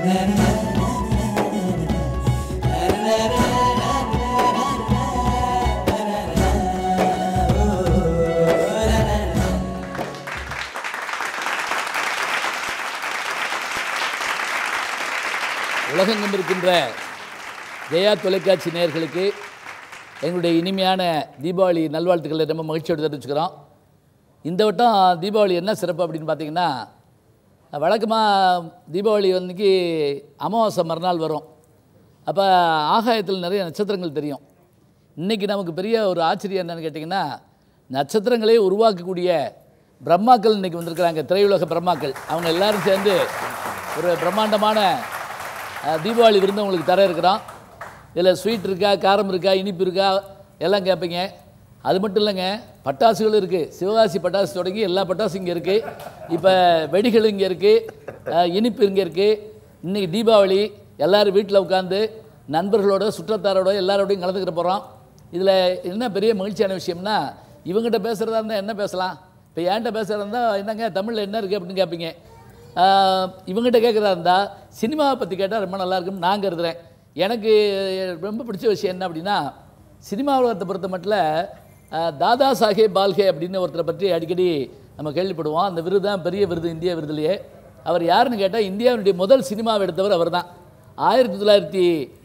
உலகெங்கும் இருக்கின்ற ஜெயா தொலைக்காட்சி நேயர்களுக்கு எங்களுடைய இனிமையான தீபாவளி நல்வாழ்த்துக்களை ரொம்ப மகிழ்ச்சியோடு தெரிவிச்சுக்கிறோம் இந்த வட்டம் தீபாவளி என்ன சிறப்பு அப்படின்னு பார்த்தீங்கன்னா வழக்கமாக தீபாவளி அன்னைக்கு அமாவாசை மறுநாள் வரும் அப்போ ஆகாயத்தில் நிறைய நட்சத்திரங்கள் தெரியும் இன்றைக்கி நமக்கு பெரிய ஒரு ஆச்சரியம் என்னன்னு கேட்டிங்கன்னா நட்சத்திரங்களே உருவாக்கக்கூடிய பிரம்மாக்கள் இன்றைக்கி வந்திருக்கிறாங்க திரையுலக பிரம்மாக்கள் அவங்க எல்லாரும் சேர்ந்து ஒரு பிரம்மாண்டமான அஹ், தீபாவளி விருந்து உங்களுக்கு தர இருக்கிறோம் இதில் ஸ்வீட் இருக்கா காரம் இருக்கா இனிப்பு இருக்கா எல்லாம் கேட்பீங்க அது மட்டும் இல்லைங்க பட்டாசுகள் இருக்குது சிவகாசி பட்டாசு தொடங்கி எல்லா பட்டாசும் இங்கே இருக்குது இப்போ வெடிகள் இங்கே இருக்குது இனிப்பு இங்கே இருக்குது இன்றைக்கி தீபாவளி எல்லாரும் வீட்டில் உட்காந்து நண்பர்களோட சுற்றத்தாரோட எல்லாரோடையும் கலந்துக்கிற போகிறோம் இதில் என்ன பெரிய மகிழ்ச்சியான விஷயம்னா இவங்ககிட்ட பேசுகிறதா இருந்தால் என்ன பேசலாம் இப்போ என்கிட்ட பேசுகிறதா இருந்தால் என்னங்க தமிழில் என்ன இருக்குது அப்படின்னு கேட்பீங்க ஆஹ் இவங்ககிட்ட கேட்குறதா இருந்தால் சினிமாவை பற்றி கேட்டால் ரொம்ப நல்லா இருக்கும்னு நான் கருதுறேன் எனக்கு ரொம்ப பிடிச்ச விஷயம் என்ன அப்படின்னா சினிமா உலகத்தை பொறுத்த மட்டும் ஆஹ் தாதா சாஹேப் பால்கே அப்படின்னு ஒருத்தரை பற்றி அடிக்கடி நம்ம கேள்விப்படுவோம் அந்த விருது தான் பெரிய விருது இந்திய விருதுலையே அவர் யாருன்னு கேட்டால் இந்தியாவினுடைய முதல் சினிமாவை எடுத்தவர் அவர் தான் ஆயிரத்தி தொள்ளாயிரத்தி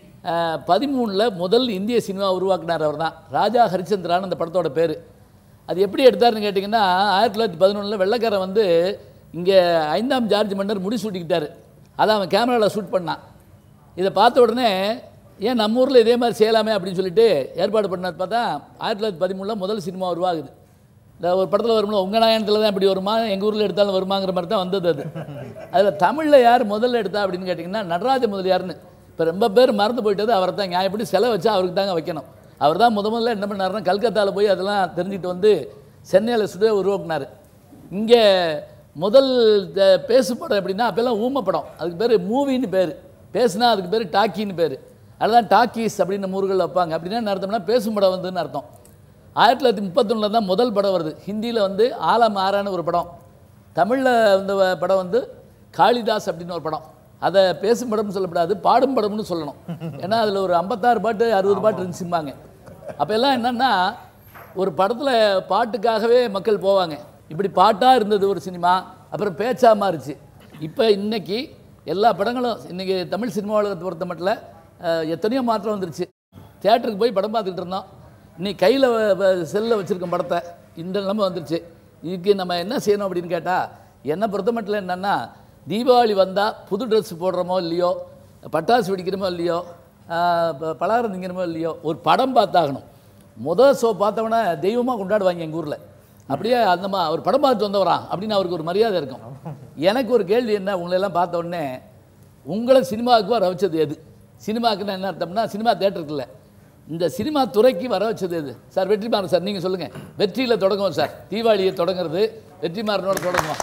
பதிமூணில் முதல் இந்திய சினிமா உருவாக்கினார் அவர் தான் ராஜா ஹரிச்சந்திரான்னு அந்த படத்தோட பேர் அது எப்படி எடுத்தாருன்னு கேட்டிங்கன்னா ஆயிரத்தி தொள்ளாயிரத்தி பதினொன்றில் வெள்ளைக்காரன் வந்து இங்கே ஐந்தாம் ஜார்ஜ் மன்னர் முடிசூட்டிக்கிட்டாரு அதை அவன் கேமராவில் ஷூட் பண்ணான் இதை பார்த்த உடனே ஏன் நம்ம ஊரில் இதே மாதிரி செய்யலாமே அப்படின்னு சொல்லிட்டு ஏற்பாடு பண்ணது பார்த்தா ஆயிரத்தி தொள்ளாயிரத்தி பதிமூணில் முதல் சினிமா உருவாகுது இந்த ஒரு படத்தில் வரும்ல உங்கள் நாயனத்தில் தான் இப்படி வருமா எங்கள் ஊரில் எடுத்தாலும் வருமாங்கிற மாதிரி தான் வந்தது அது அதில் தமிழில் யார் முதல்ல எடுத்தா அப்படின்னு கேட்டிங்கன்னா நடராஜ முதலியார்னு இப்போ ரொம்ப பேர் மறந்து போயிட்டது அவரை தான் நியாயப்படி செலவு வச்சா அவருக்கு தாங்க வைக்கணும் அவர் தான் முத முதல்ல என்ன பண்ணாருன்னா கல்கத்தாவில் போய் அதெல்லாம் தெரிஞ்சுட்டு வந்து சென்னையில் சுட உருவாக்குனார் இங்கே முதல் த- பேசு படம் எப்படின்னா அப்போல்லாம் ஊம படம் அதுக்கு பேர் மூவின்னு பேர் பேசுனா அதுக்கு பேர் டாக்கின்னு பேர் அதுதான் டாக்கீஸ் அப்படின்னு நம்ம ஊர்களில் வைப்பாங்க அப்படின்னா என்ன அர்த்தம்னா பேசும் படம் வந்துன்னு அர்த்தம் ஆயிரத்தி தொள்ளாயிரத்தி முப்பத்தொன்னில் தான் முதல் படம் வருது ஹிந்தியில் வந்து ஆலம் ஆறான ஒரு படம் தமிழில் வந்த வ- படம் வந்து காளிதாஸ் அப்படின்னு ஒரு படம் அதை பேசும் படம்னு சொல்லக்கூடாது பாடும் படம்னு சொல்லணும் ஏன்னா அதில் ஒரு ஐம்பத்தாறு பாட்டு அறுபது பாட்டு இருந்துச்சும்பாங்க அப்போ எல்லாம் என்னென்னா ஒரு படத்தில் பாட்டுக்காகவே மக்கள் போவாங்க இப்படி பாட்டாக இருந்தது ஒரு சினிமா அப்புறம் பேச்சா மாறுச்சு இப்போ இன்னைக்கு எல்லா படங்களும் இன்னைக்கு தமிழ் சினிமா உலகத்தை பொறுத்த மட்டும் அஹ், எத்தனையோ மாற்றம் வந்துருச்சு தியேட்டருக்கு போய் படம் பார்த்துக்கிட்டு இருந்தோம் இன்னைக்கு கையில் செல்லில் வச்சுருக்க படத்தை இந்த நிலைமை வந்துருச்சு இதுக்கு நம்ம என்ன செய்யணும் அப்படின்னு கேட்டால் என்னை பொறுத்த மட்டும் என்னென்னா தீபாவளி வந்தால் புது ட்ரெஸ் போடுறோமோ இல்லையோ பட்டாசு வெடிக்கிறோமோ இல்லையோ ஆஹ் ப- பலகாரம் திங்கிறோமோ இல்லையோ ஒரு படம் பார்த்தாகணும் முதல் ஷோ பார்த்தவொன்னே தெய்வமாக கொண்டாடுவாங்க எங்கள் ஊரில் அப்படியே அந்த மா அவர் படம் பார்த்துட்டு வந்தவரா அப்படின்னு அவருக்கு ஒரு மரியாதை இருக்கும் எனக்கு ஒரு கேள்வி என்ன உங்களெல்லாம் பார்த்த உடனே உங்களை சினிமாவுக்கு வர வச்சது எது சினிமாவுக்குன்னா என்ன அர்த்தம்னா சினிமா தேட்டருக்கு இல்லை இந்த சினிமா துறைக்கு வர வச்சது எது சார் வெற்றிமாறன் சார் நீங்கள் சொல்லுங்கள் வெற்றியில் தொடங்குவோம் சார் தீபாவளியை தொடங்குறது வெற்றிமாறனோட தொடங்குவோம்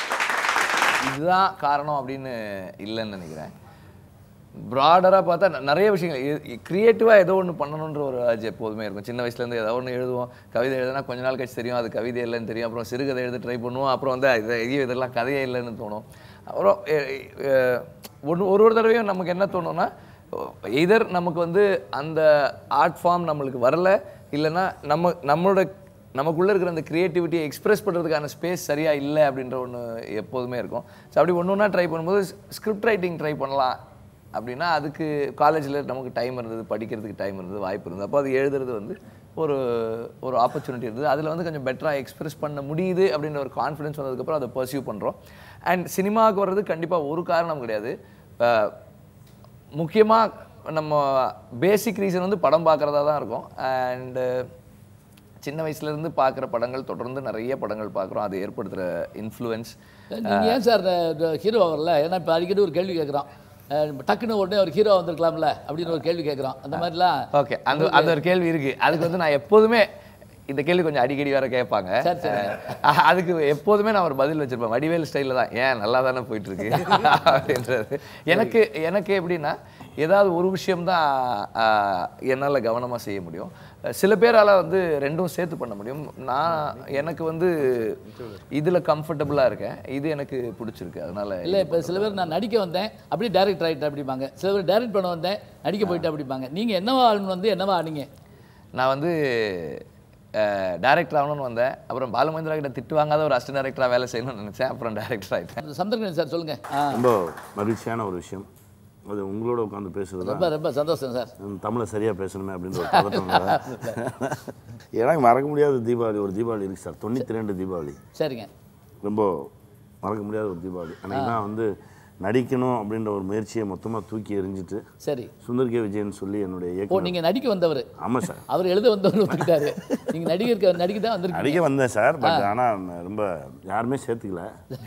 இதுதான் காரணம் அப்படின்னு இல்லைன்னு நினைக்கிறேன் ப்ராடராக பார்த்தா ந- நிறைய விஷயங்கள் க்ரியேட்டிவாக ஏதோ ஒன்று பண்ணணுன்ற ஒரு ஆஜ் எப்போதுமே இருக்கும் சின்ன வயசுலேருந்து ஏதோ ஒன்று எழுதுவோம் கவிதை எழுதுனா கொஞ்ச நாள் கழிச்சு தெரியும் அது கவிதை இல்லைன்னு தெரியும் அப்புறம் சிறுகதை எழுத ட்ரை பண்ணுவோம் அப்புறம் வந்து இது ஐயோ இதெல்லாம் கதையே இல்லைன்னு தோணும் அப்புறம் ஒன்று ஒரு ஒரு தடவையும் நமக்கு என்ன தோணும்னா எதர் நமக்கு வந்து அந்த ஆர்ட் ஃபார்ம் நம்மளுக்கு வரல இல்லைன்னா நம்ம நம்மளோட நமக்குள்ளே இருக்கிற அந்த கிரியேட்டிவிட்டியை எக்ஸ்பிரஸ் பண்ணுறதுக்கான ஸ்பேஸ் சரியாக இல்லை அப்படின்ற ஒன்று எப்போதுமே இருக்கும் ஸோ அப்படி ஒன்று ஒன்றா ட்ரை பண்ணும்போது ஸ்கிரிப்ட் ரைட்டிங் ட்ரை பண்ணலாம் அப்படின்னா அதுக்கு காலேஜில் நமக்கு டைம் இருந்தது படிக்கிறதுக்கு டைம் இருந்தது வாய்ப்பு இருந்தது அப்போ அது எழுதுறது வந்து ஒரு ஒரு ஆப்பர்ச்சுனிட்டி இருந்தது அதில் வந்து கொஞ்சம் பெட்டராக எக்ஸ்பிரஸ் பண்ண முடியுது அப்படின்ற ஒரு கான்ஃபிடன்ஸ் வந்ததுக்கப்புறம் அதை பர்சியூ பண்ணுறோம் அண்ட் சினிமாவுக்கு வர்றது கண்டிப்பாக ஒரு காரணம் கிடையாது முக்கியமாக நம்ம பேசிக் ரீசன் வந்து படம் பார்க்குறதா தான் இருக்கும் அண்டு சின்ன வயசுலேருந்து பார்க்குற படங்கள் தொடர்ந்து நிறைய படங்கள் பார்க்குறோம் அது ஏற்படுத்துகிற இன்ஃப்ளூயன்ஸ் நீங்கள் ஏன் சார் ஹீரோ வரல ஏன்னா இப்போ அடிக்கடி ஒரு கேள்வி கேட்குறோம் டக்குன்னு உடனே ஒரு ஹீரோ வந்திருக்கலாம்ல அப்படின்னு ஒரு கேள்வி கேட்குறோம் அந்த மாதிரிலாம் ஓகே அந்த அந்த ஒரு கேள்வி இருக்கு அதுக்கு வந்து நான் எப்போதுமே இந்த கேள்வி கொஞ்சம் அடிக்கடி வேற கேட்பாங்க சரி, சரி. அஹ் அதுக்கு எப்போதுமே நான் ஒரு பதில் வச்சிருப்பேன் வடிவேல் ஸ்டைலில் தான் ஏன் நல்லா தானே போயிட்டு இருக்கு அப்படின்றது எனக்கு எனக்கு எப்படின்னா ஏதாவது ஒரு விஷயம் தான் என்னால் கவனமாக செய்ய முடியும் சில பேரால வந்து ரெண்டும் சேர்த்து பண்ண முடியும் நான் எனக்கு வந்து இதுல கம்ஃபர்டபுளா இருக்கேன் இது எனக்கு பிடிச்சிருக்கு அதனால இல்லை இப்போ சில பேர் நான் நடிக்க வந்தேன் அப்படியே டேரக்டர் ஆகிட்டேன் அப்படிம்பாங்க சில பேர் டேரக்ட் பண்ண வந்தேன் நடிக்க போயிட்டு அப்படிம்பாங்க நீங்கள் என்னவா ஆளுன்னு வந்து என்னவா ஆனீங்க நான் வந்து டேரக்டர் ஆகணும்னு வந்தேன் அப்புறம் பாலுமந்திரா கிட்ட திட்டு வாங்காத ஒரு அசிஸ்டன்ட் டேரக்டராக வேலை செய்யணும்னு நினைச்சேன் அப்புறம் டேரக்டர் ஆயிட்டேன் சந்திரகன் சார் சொல்லுங்கள் ஆ ரொம்ப மகிழ்ச்சியான ஒரு விஷயம் அது உங்களோட உட்காந்து பேசுறது தான் ரொம்ப ரொம்ப சந்தோஷம் சார் தமிழை சரியாக பேசணுமே அப்படின்ற ஒரு பதட்டம் வேற. எனக்கு மறக்க முடியாத தீபாவளி ஒரு தீபாவளி இருக்கு சார் தொண்ணூற்றி ரெண்டு தீபாவளி சரிங்க ரொம்ப மறக்க முடியாத ஒரு தீபாவளி அன்னைக்கு தான் வந்து நடிக்கணும் அப்படின்ற ஒரு முயற்சியை மொத்தமாக தூக்கி எறிஞ்சிட்டு சரி சுந்தர் கே விஜயன் சொல்லி என்னுடைய ஓ இயக்குனர் நீங்கள் நடிக்க வந்தவர் ஆமாம் சார் அவர் எழுத வந்தவர் ஒத்துக்கிட்டாரு நீங்கள் நடிகருக்கு நடிக்க தான் வந்திருக்கீங்க நடிக்க வந்தேன் சார் பட் ஆனால் ரொம்ப யாருமே சேர்த்துக்கல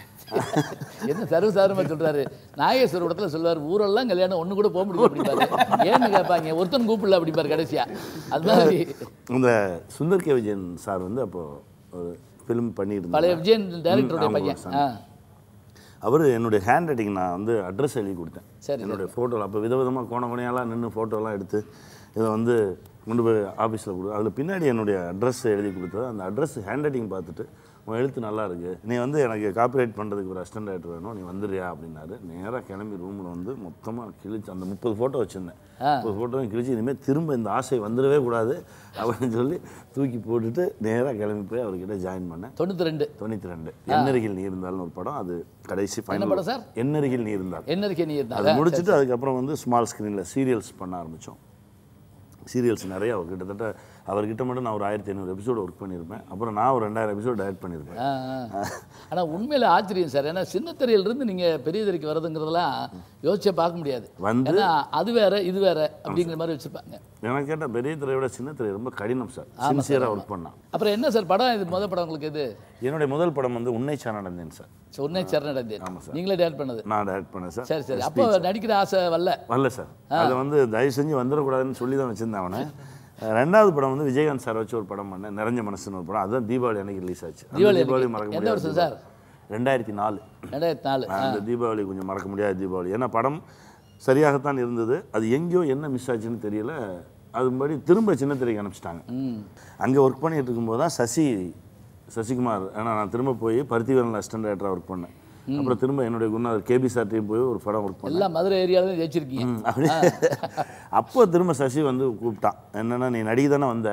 என்ன சர்வசாதாரணமாக சொல்றாரு நாகேஸ்வர இடத்துல சொல்லுவார் ஊரெல்லாம் கல்யாணம் ஒண்ணு கூட போக முடியும் அப்படிம்பாரு ஏன்னு கேட்பாங்க ஒருத்தன் கூப்பிடல அப்படிம்பாரு கடைசியா அது மாதிரி இந்த சுந்தர் கே விஜயன் சார் வந்து அப்போது ஒரு ஃபிலிம் பண்ணியிருந்தாங்க பழைய விஜயன் டைரக்டருடைய ஆமா, பையன் son. ஆ அவர் என்னுடைய ஹேண்ட் ரைட்டிங் நான் வந்து அட்ரஸ் எழுதி கொடுத்தேன் சரி, என்னுடைய ஃபோட்டோவில் அப்போ விதவிதமாக கோண கோணையெல்லாம் நின்று ஃபோட்டோலாம் எடுத்து இதை வந்து கொண்டு போய் ஆஃபீஸில் கொடு அதில் பின்னாடி என்னுடைய அட்ரஸ் எழுதி கொடுத்தது அந்த அட்ரஸ் ஹேண்ட் ரைட்டிங் பார்த்துட்டு உன் எழுத்து நல்லா இருக்கு நீ வந்து எனக்கு காப்பிரைட் பண்ணுறதுக்கு ஒரு அசிஸ்டன்ட் டைரக்டர் வேணும் நீ வந்துடுறியா அப்படின்னாரு நேராக கிளம்பி ரூமில் வந்து மொத்தமாக கிழிச்சு அந்த முப்பது ஃபோட்டோ வச்சுருந்தேன் முப்பது ஃபோட்டோவும் கிழிச்சு இனிமேல் திரும்ப இந்த ஆசை வந்துடவே கூடாது அப்படின்னு சொல்லி தூக்கி போட்டுட்டு நேராக கிளம்பி போய் அவர்கிட்ட ஜாயின் பண்ணேன் தொண்ணூத்தி ரெண்டு தொண்ணூற்றி ரெண்டு எண்ணருகில் நீ இருந்தாலும் ஒரு படம் அது கடைசி ஃபைனல் படம் சார்? எண்ணருகில் நீ இருந்தால் என்ன இருக்கே நீ அது இருந்தாங்க முடிச்சுட்டு அதுக்கப்புறம் வந்து ஸ்மால் ஸ்க்ரீனில் சீரியல்ஸ் பண்ண ஆரம்பித்தோம் சீரியல்ஸ் நிறைய கிட்டத்தட்ட அவர்கிட்ட மட்டும் நான் ஒரு ஆயிரத்தி ஐநூறு எபிசோடு ஒர்க் பண்ணியிருப்பேன் அப்புறம் நான் ஒரு ரெண்டாயிரம் எபிசோடு டைரக்ட் பண்ணியிருப்பேன் ஆ, ஆ. ஆனா உண்மையில ஆச்சரியம் சார் ஏன்னா சின்ன திரையில இருந்து நீங்க பெரிய திரைக்கு வர்றதுங்கிறதெல்லாம் யோசிச்சே பார்க்க முடியாது வந்து- ஏன்னா அது வேற இது வேற அப்படிங்கிற மாதிரி வச்சிருப்பாங்க எனக்கு கேட்டால் பெரிய திரையை விட சின்ன திரை ரொம்ப கடினம் சார் சின்சியராக ஒர்க் பண்ணான் அப்புறம் என்ன சார் படம் இது முத படம் உங்களுக்கு இது என்னுடைய முதல் படம் வந்து உன்னை நடந்தேன் சார் உன்னை சரணடைந்தேன் நீங்களே டேரக்ட் பண்ணது நான் டைரக்ட் பண்ணேன் சார் சரி சரி அப்போ நடிக்கிற ஆசை வரல வரல சார் அதை வந்து தயவு செஞ்சு வந்துடக்கூடாதுன்னு சொல்லி தான் வச்சுருந்தேன் அவனை அஹ் ரெண்டாவது படம் வந்து விஜயகாந்த் சார் வச்சு ஒரு படம் பண்ணேன் நிறைஞ்ச மனசுன்னு ஒரு படம் அதுதான் தீபாவளி அன்னைக்கு ரிலீஸ் ஆச்சு அந்த தீபாவளி தீபாவளி அன்னைக்கு. மறக்க எந்த வருஷம் முடியாது சார்? ரெண்டாயிரத்தி நாலு ரெண்டாயிரத்தி நாலு அந்த தீபாவளி கொஞ்சம் மறக்க முடியாத தீபாவளி ஏன்னா படம் சரியாகத்தான் இருந்தது அது எங்கேயோ என்ன மிஸ் ஆச்சுன்னு தெரியல அதுபடி திரும்ப சின்ன திரைக்கு அனுப்பிச்சிட்டாங்க அங்கே ஒர்க் பண்ணிட்டு இருக்கும்போது தான் சசி சசிகுமார் ஏன்னா நான் திரும்ப போய் பருத்திவரனில் அசிஸ்டன்ட் டேரக்டராக ஒர்க் பண்ணேன் அப்புறம் திரும்ப என்னுடைய குருநாதர் கேபி சார்ட்டையும் போய் ஒரு படம் ஒர்க் பண்ணேன் எல்லாம் மதுரை ஏரியாவில் தான் ஜெயிச்சிருக்கீங்க அப்படி அப்போ திரும்ப சசி வந்து கூப்பிட்டான் என்னன்னா நீ நடிகை தானே வந்த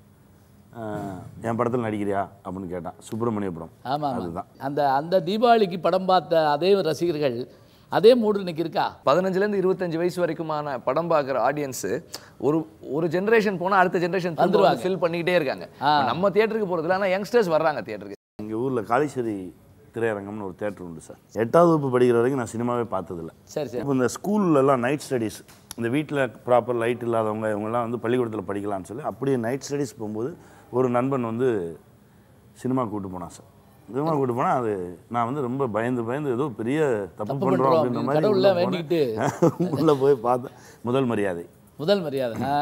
அஹ், என் படத்தில் நடிக்கிறியா அப்படின்னு கேட்டான் சுப்பிரமணிய படம் ஆமா ஆமா அதுதான் அந்த அந்த தீபாவளிக்கு படம் பார்த்த அதே ரசிகர்கள் அதே மூடு இன்னைக்கு இருக்கா பதினஞ்சுலேருந்து இருபத்தஞ்சு வயசு வரைக்குமான படம் பார்க்குற ஆடியன்ஸு ஒரு ஒரு ஜென்ரேஷன் போனால் அடுத்த ஜென்ரேஷன் வந்துருவாங்க. ஃபில் பண்ணிக்கிட்டே இருக்காங்க இப்ப நம்ம தியேட்டருக்கு போகிறதுல ஆனால் யங்ஸ்டர்ஸ் வர்றாங்க தியேட்டருக்கு எங்கள் ஊரில் காளீஸ்வரி திரையரங்கம்னு ஒரு தேட்டர் உண்டு சார் எட்டாவது வகுப்பு படிக்கிற வரைக்கும் நான் சினிமாவே பார்த்ததில்ல சரி சரி இப்போ இந்த ஸ்கூல்லலாம் நைட் ஸ்டடீஸ் இந்த வீட்டில் ப்ராப்பர் லைட் இல்லாதவங்க இவங்கெல்லாம் வந்து பள்ளிக்கூடத்தில் படிக்கலாம்னு சொல்லி அப்படியே நைட் ஸ்டடீஸ் போகும்போது ஒரு நண்பன் வந்து சினிமா கூட்டு போனான் சார் சினிமா கூட்டு போனால் அது நான் வந்து ரொம்ப பயந்து பயந்து ஏதோ பெரிய தப்பு தப்பு பண்ணுறோம் பண்றோம் அப்படின்ற அப்படின்னு மாதிரி கடவுள்ல உள்ள போனேன். வேண்டிக்கிட்டு. உள்ள போய் பார்த்தேன் முதல் மரியாதை முதல் மரியாதை ஆ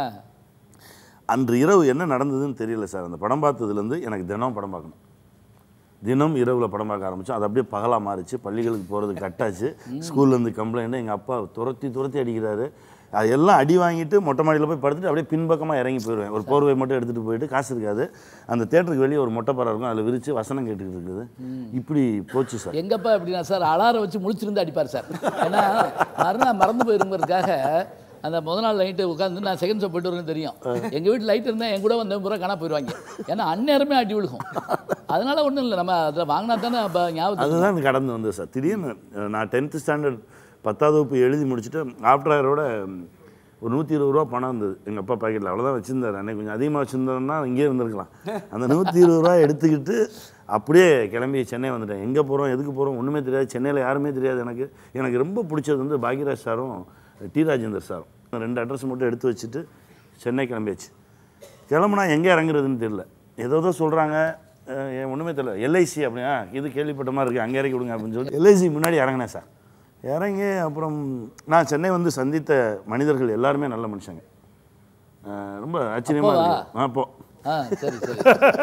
அன்று இரவு என்ன நடந்ததுன்னு தெரியல சார் அந்த படம் பார்த்ததுலேருந்து எனக்கு தினம் படம் பார்க்கணும் தினம் இரவில் படம் பார்க்க ஆரம்பித்தோம் அது அப்படியே பகலாக மாறிச்சு பள்ளிகளுக்கு போகிறது கட்டாச்சு ஸ்கூல்லேருந்து கம்ப்ளைண்ட் எங்கள் அப்பா துரத்தி துரத்தி அடிக்கிறாரு அது எல்லாம் அடி வாங்கிட்டு மொட்டை மாடியில் போய் படுத்துட்டு அப்படியே பின்பக்கமாக இறங்கி போயிடுவேன் ஒரு போர்வை மட்டும் எடுத்துகிட்டு போயிட்டு காசு இருக்காது அந்த தேட்டருக்கு வெளியே ஒரு மொட்டை படம் இருக்கும் அதில் விரித்து வசனம் கேட்டுக்கிட்டு இருக்குது இப்படி போச்சு சார் எங்கப்பா எப்படின்னா சார் அலாரம் வச்சு முழிச்சிருந்து அடிப்பார் சார் ஏன்னா மறுநாள் மறந்து போயிருங்கிறதுக்காக அந்த முத நாள் நைட்டு உட்காந்து நான் செகண்ட் ஷோ போயிட்டு வரேன்னு தெரியும் எங்கள் வீட்டில் லைட் இருந்தால் என் கூட வந்து பூரா காணா போயிடுவாங்க ஏன்னா அந்நேரமே அடி விழுகும் அதனால ஒன்றும் இல்லை நம்ம அதில் வாங்கினா தானே அப்போ ஞாபகம் அதுதான் எனக்கு கடந்து வந்தது சார் திடீர்னு அஹ், நான் டென்த்து ஸ்டாண்டர்ட் பத்தாவது வகுப்பு எழுதி முடிச்சுட்டு ஆஃப்டர் ஆயரோட ஒரு நூற்றி இருபது ரூபா பணம் இருந்தது எங்கள் அப்பா பாக்கெட்டில் அவ்வளோதான் வச்சுருந்தாரு அன்னைக்கு கொஞ்சம் அதிகமாக வச்சுருந்தோம்னா இங்கேயே இருந்திருக்கலாம் அந்த நூற்றி இருபது ரூபா எடுத்துக்கிட்டு அப்படியே கிளம்பி சென்னை வந்துட்டேன் எங்கே போகிறோம் எதுக்கு போகிறோம் ஒன்றுமே தெரியாது சென்னையில் யாருமே தெரியாது எனக்கு எனக்கு ரொம்ப பிடிச்சது வந்து பாக்யராஜ் சாரும் டி ராஜேந்தர் சாரும் ரெண்டு அட்ரஸ் மட்டும் எடுத்து வச்சுட்டு சென்னை கிளம்பியாச்சு கிளம்புனா எங்கே இறங்குறதுன்னு தெரியல ஏதோ ஏதோ சொல்கிறாங்க ஒன்றுமே தெரியல எல்ஐசி அப்படின்னா இது கேள்விப்பட்ட மாதிரி இருக்குது அங்கே இறக்கி விடுங்க அப்படின்னு சொல்லி எல்ஐசி முன்னாடி இறங்கினேன் சார் இறங்கி அப்புறம் நான் சென்னை வந்து சந்தித்த மனிதர்கள் எல்லாருமே நல்ல மனுஷங்க அஹ் ரொம்ப ஆச்சரியமாக இருக்கு அப்போ ஆ சரி சரி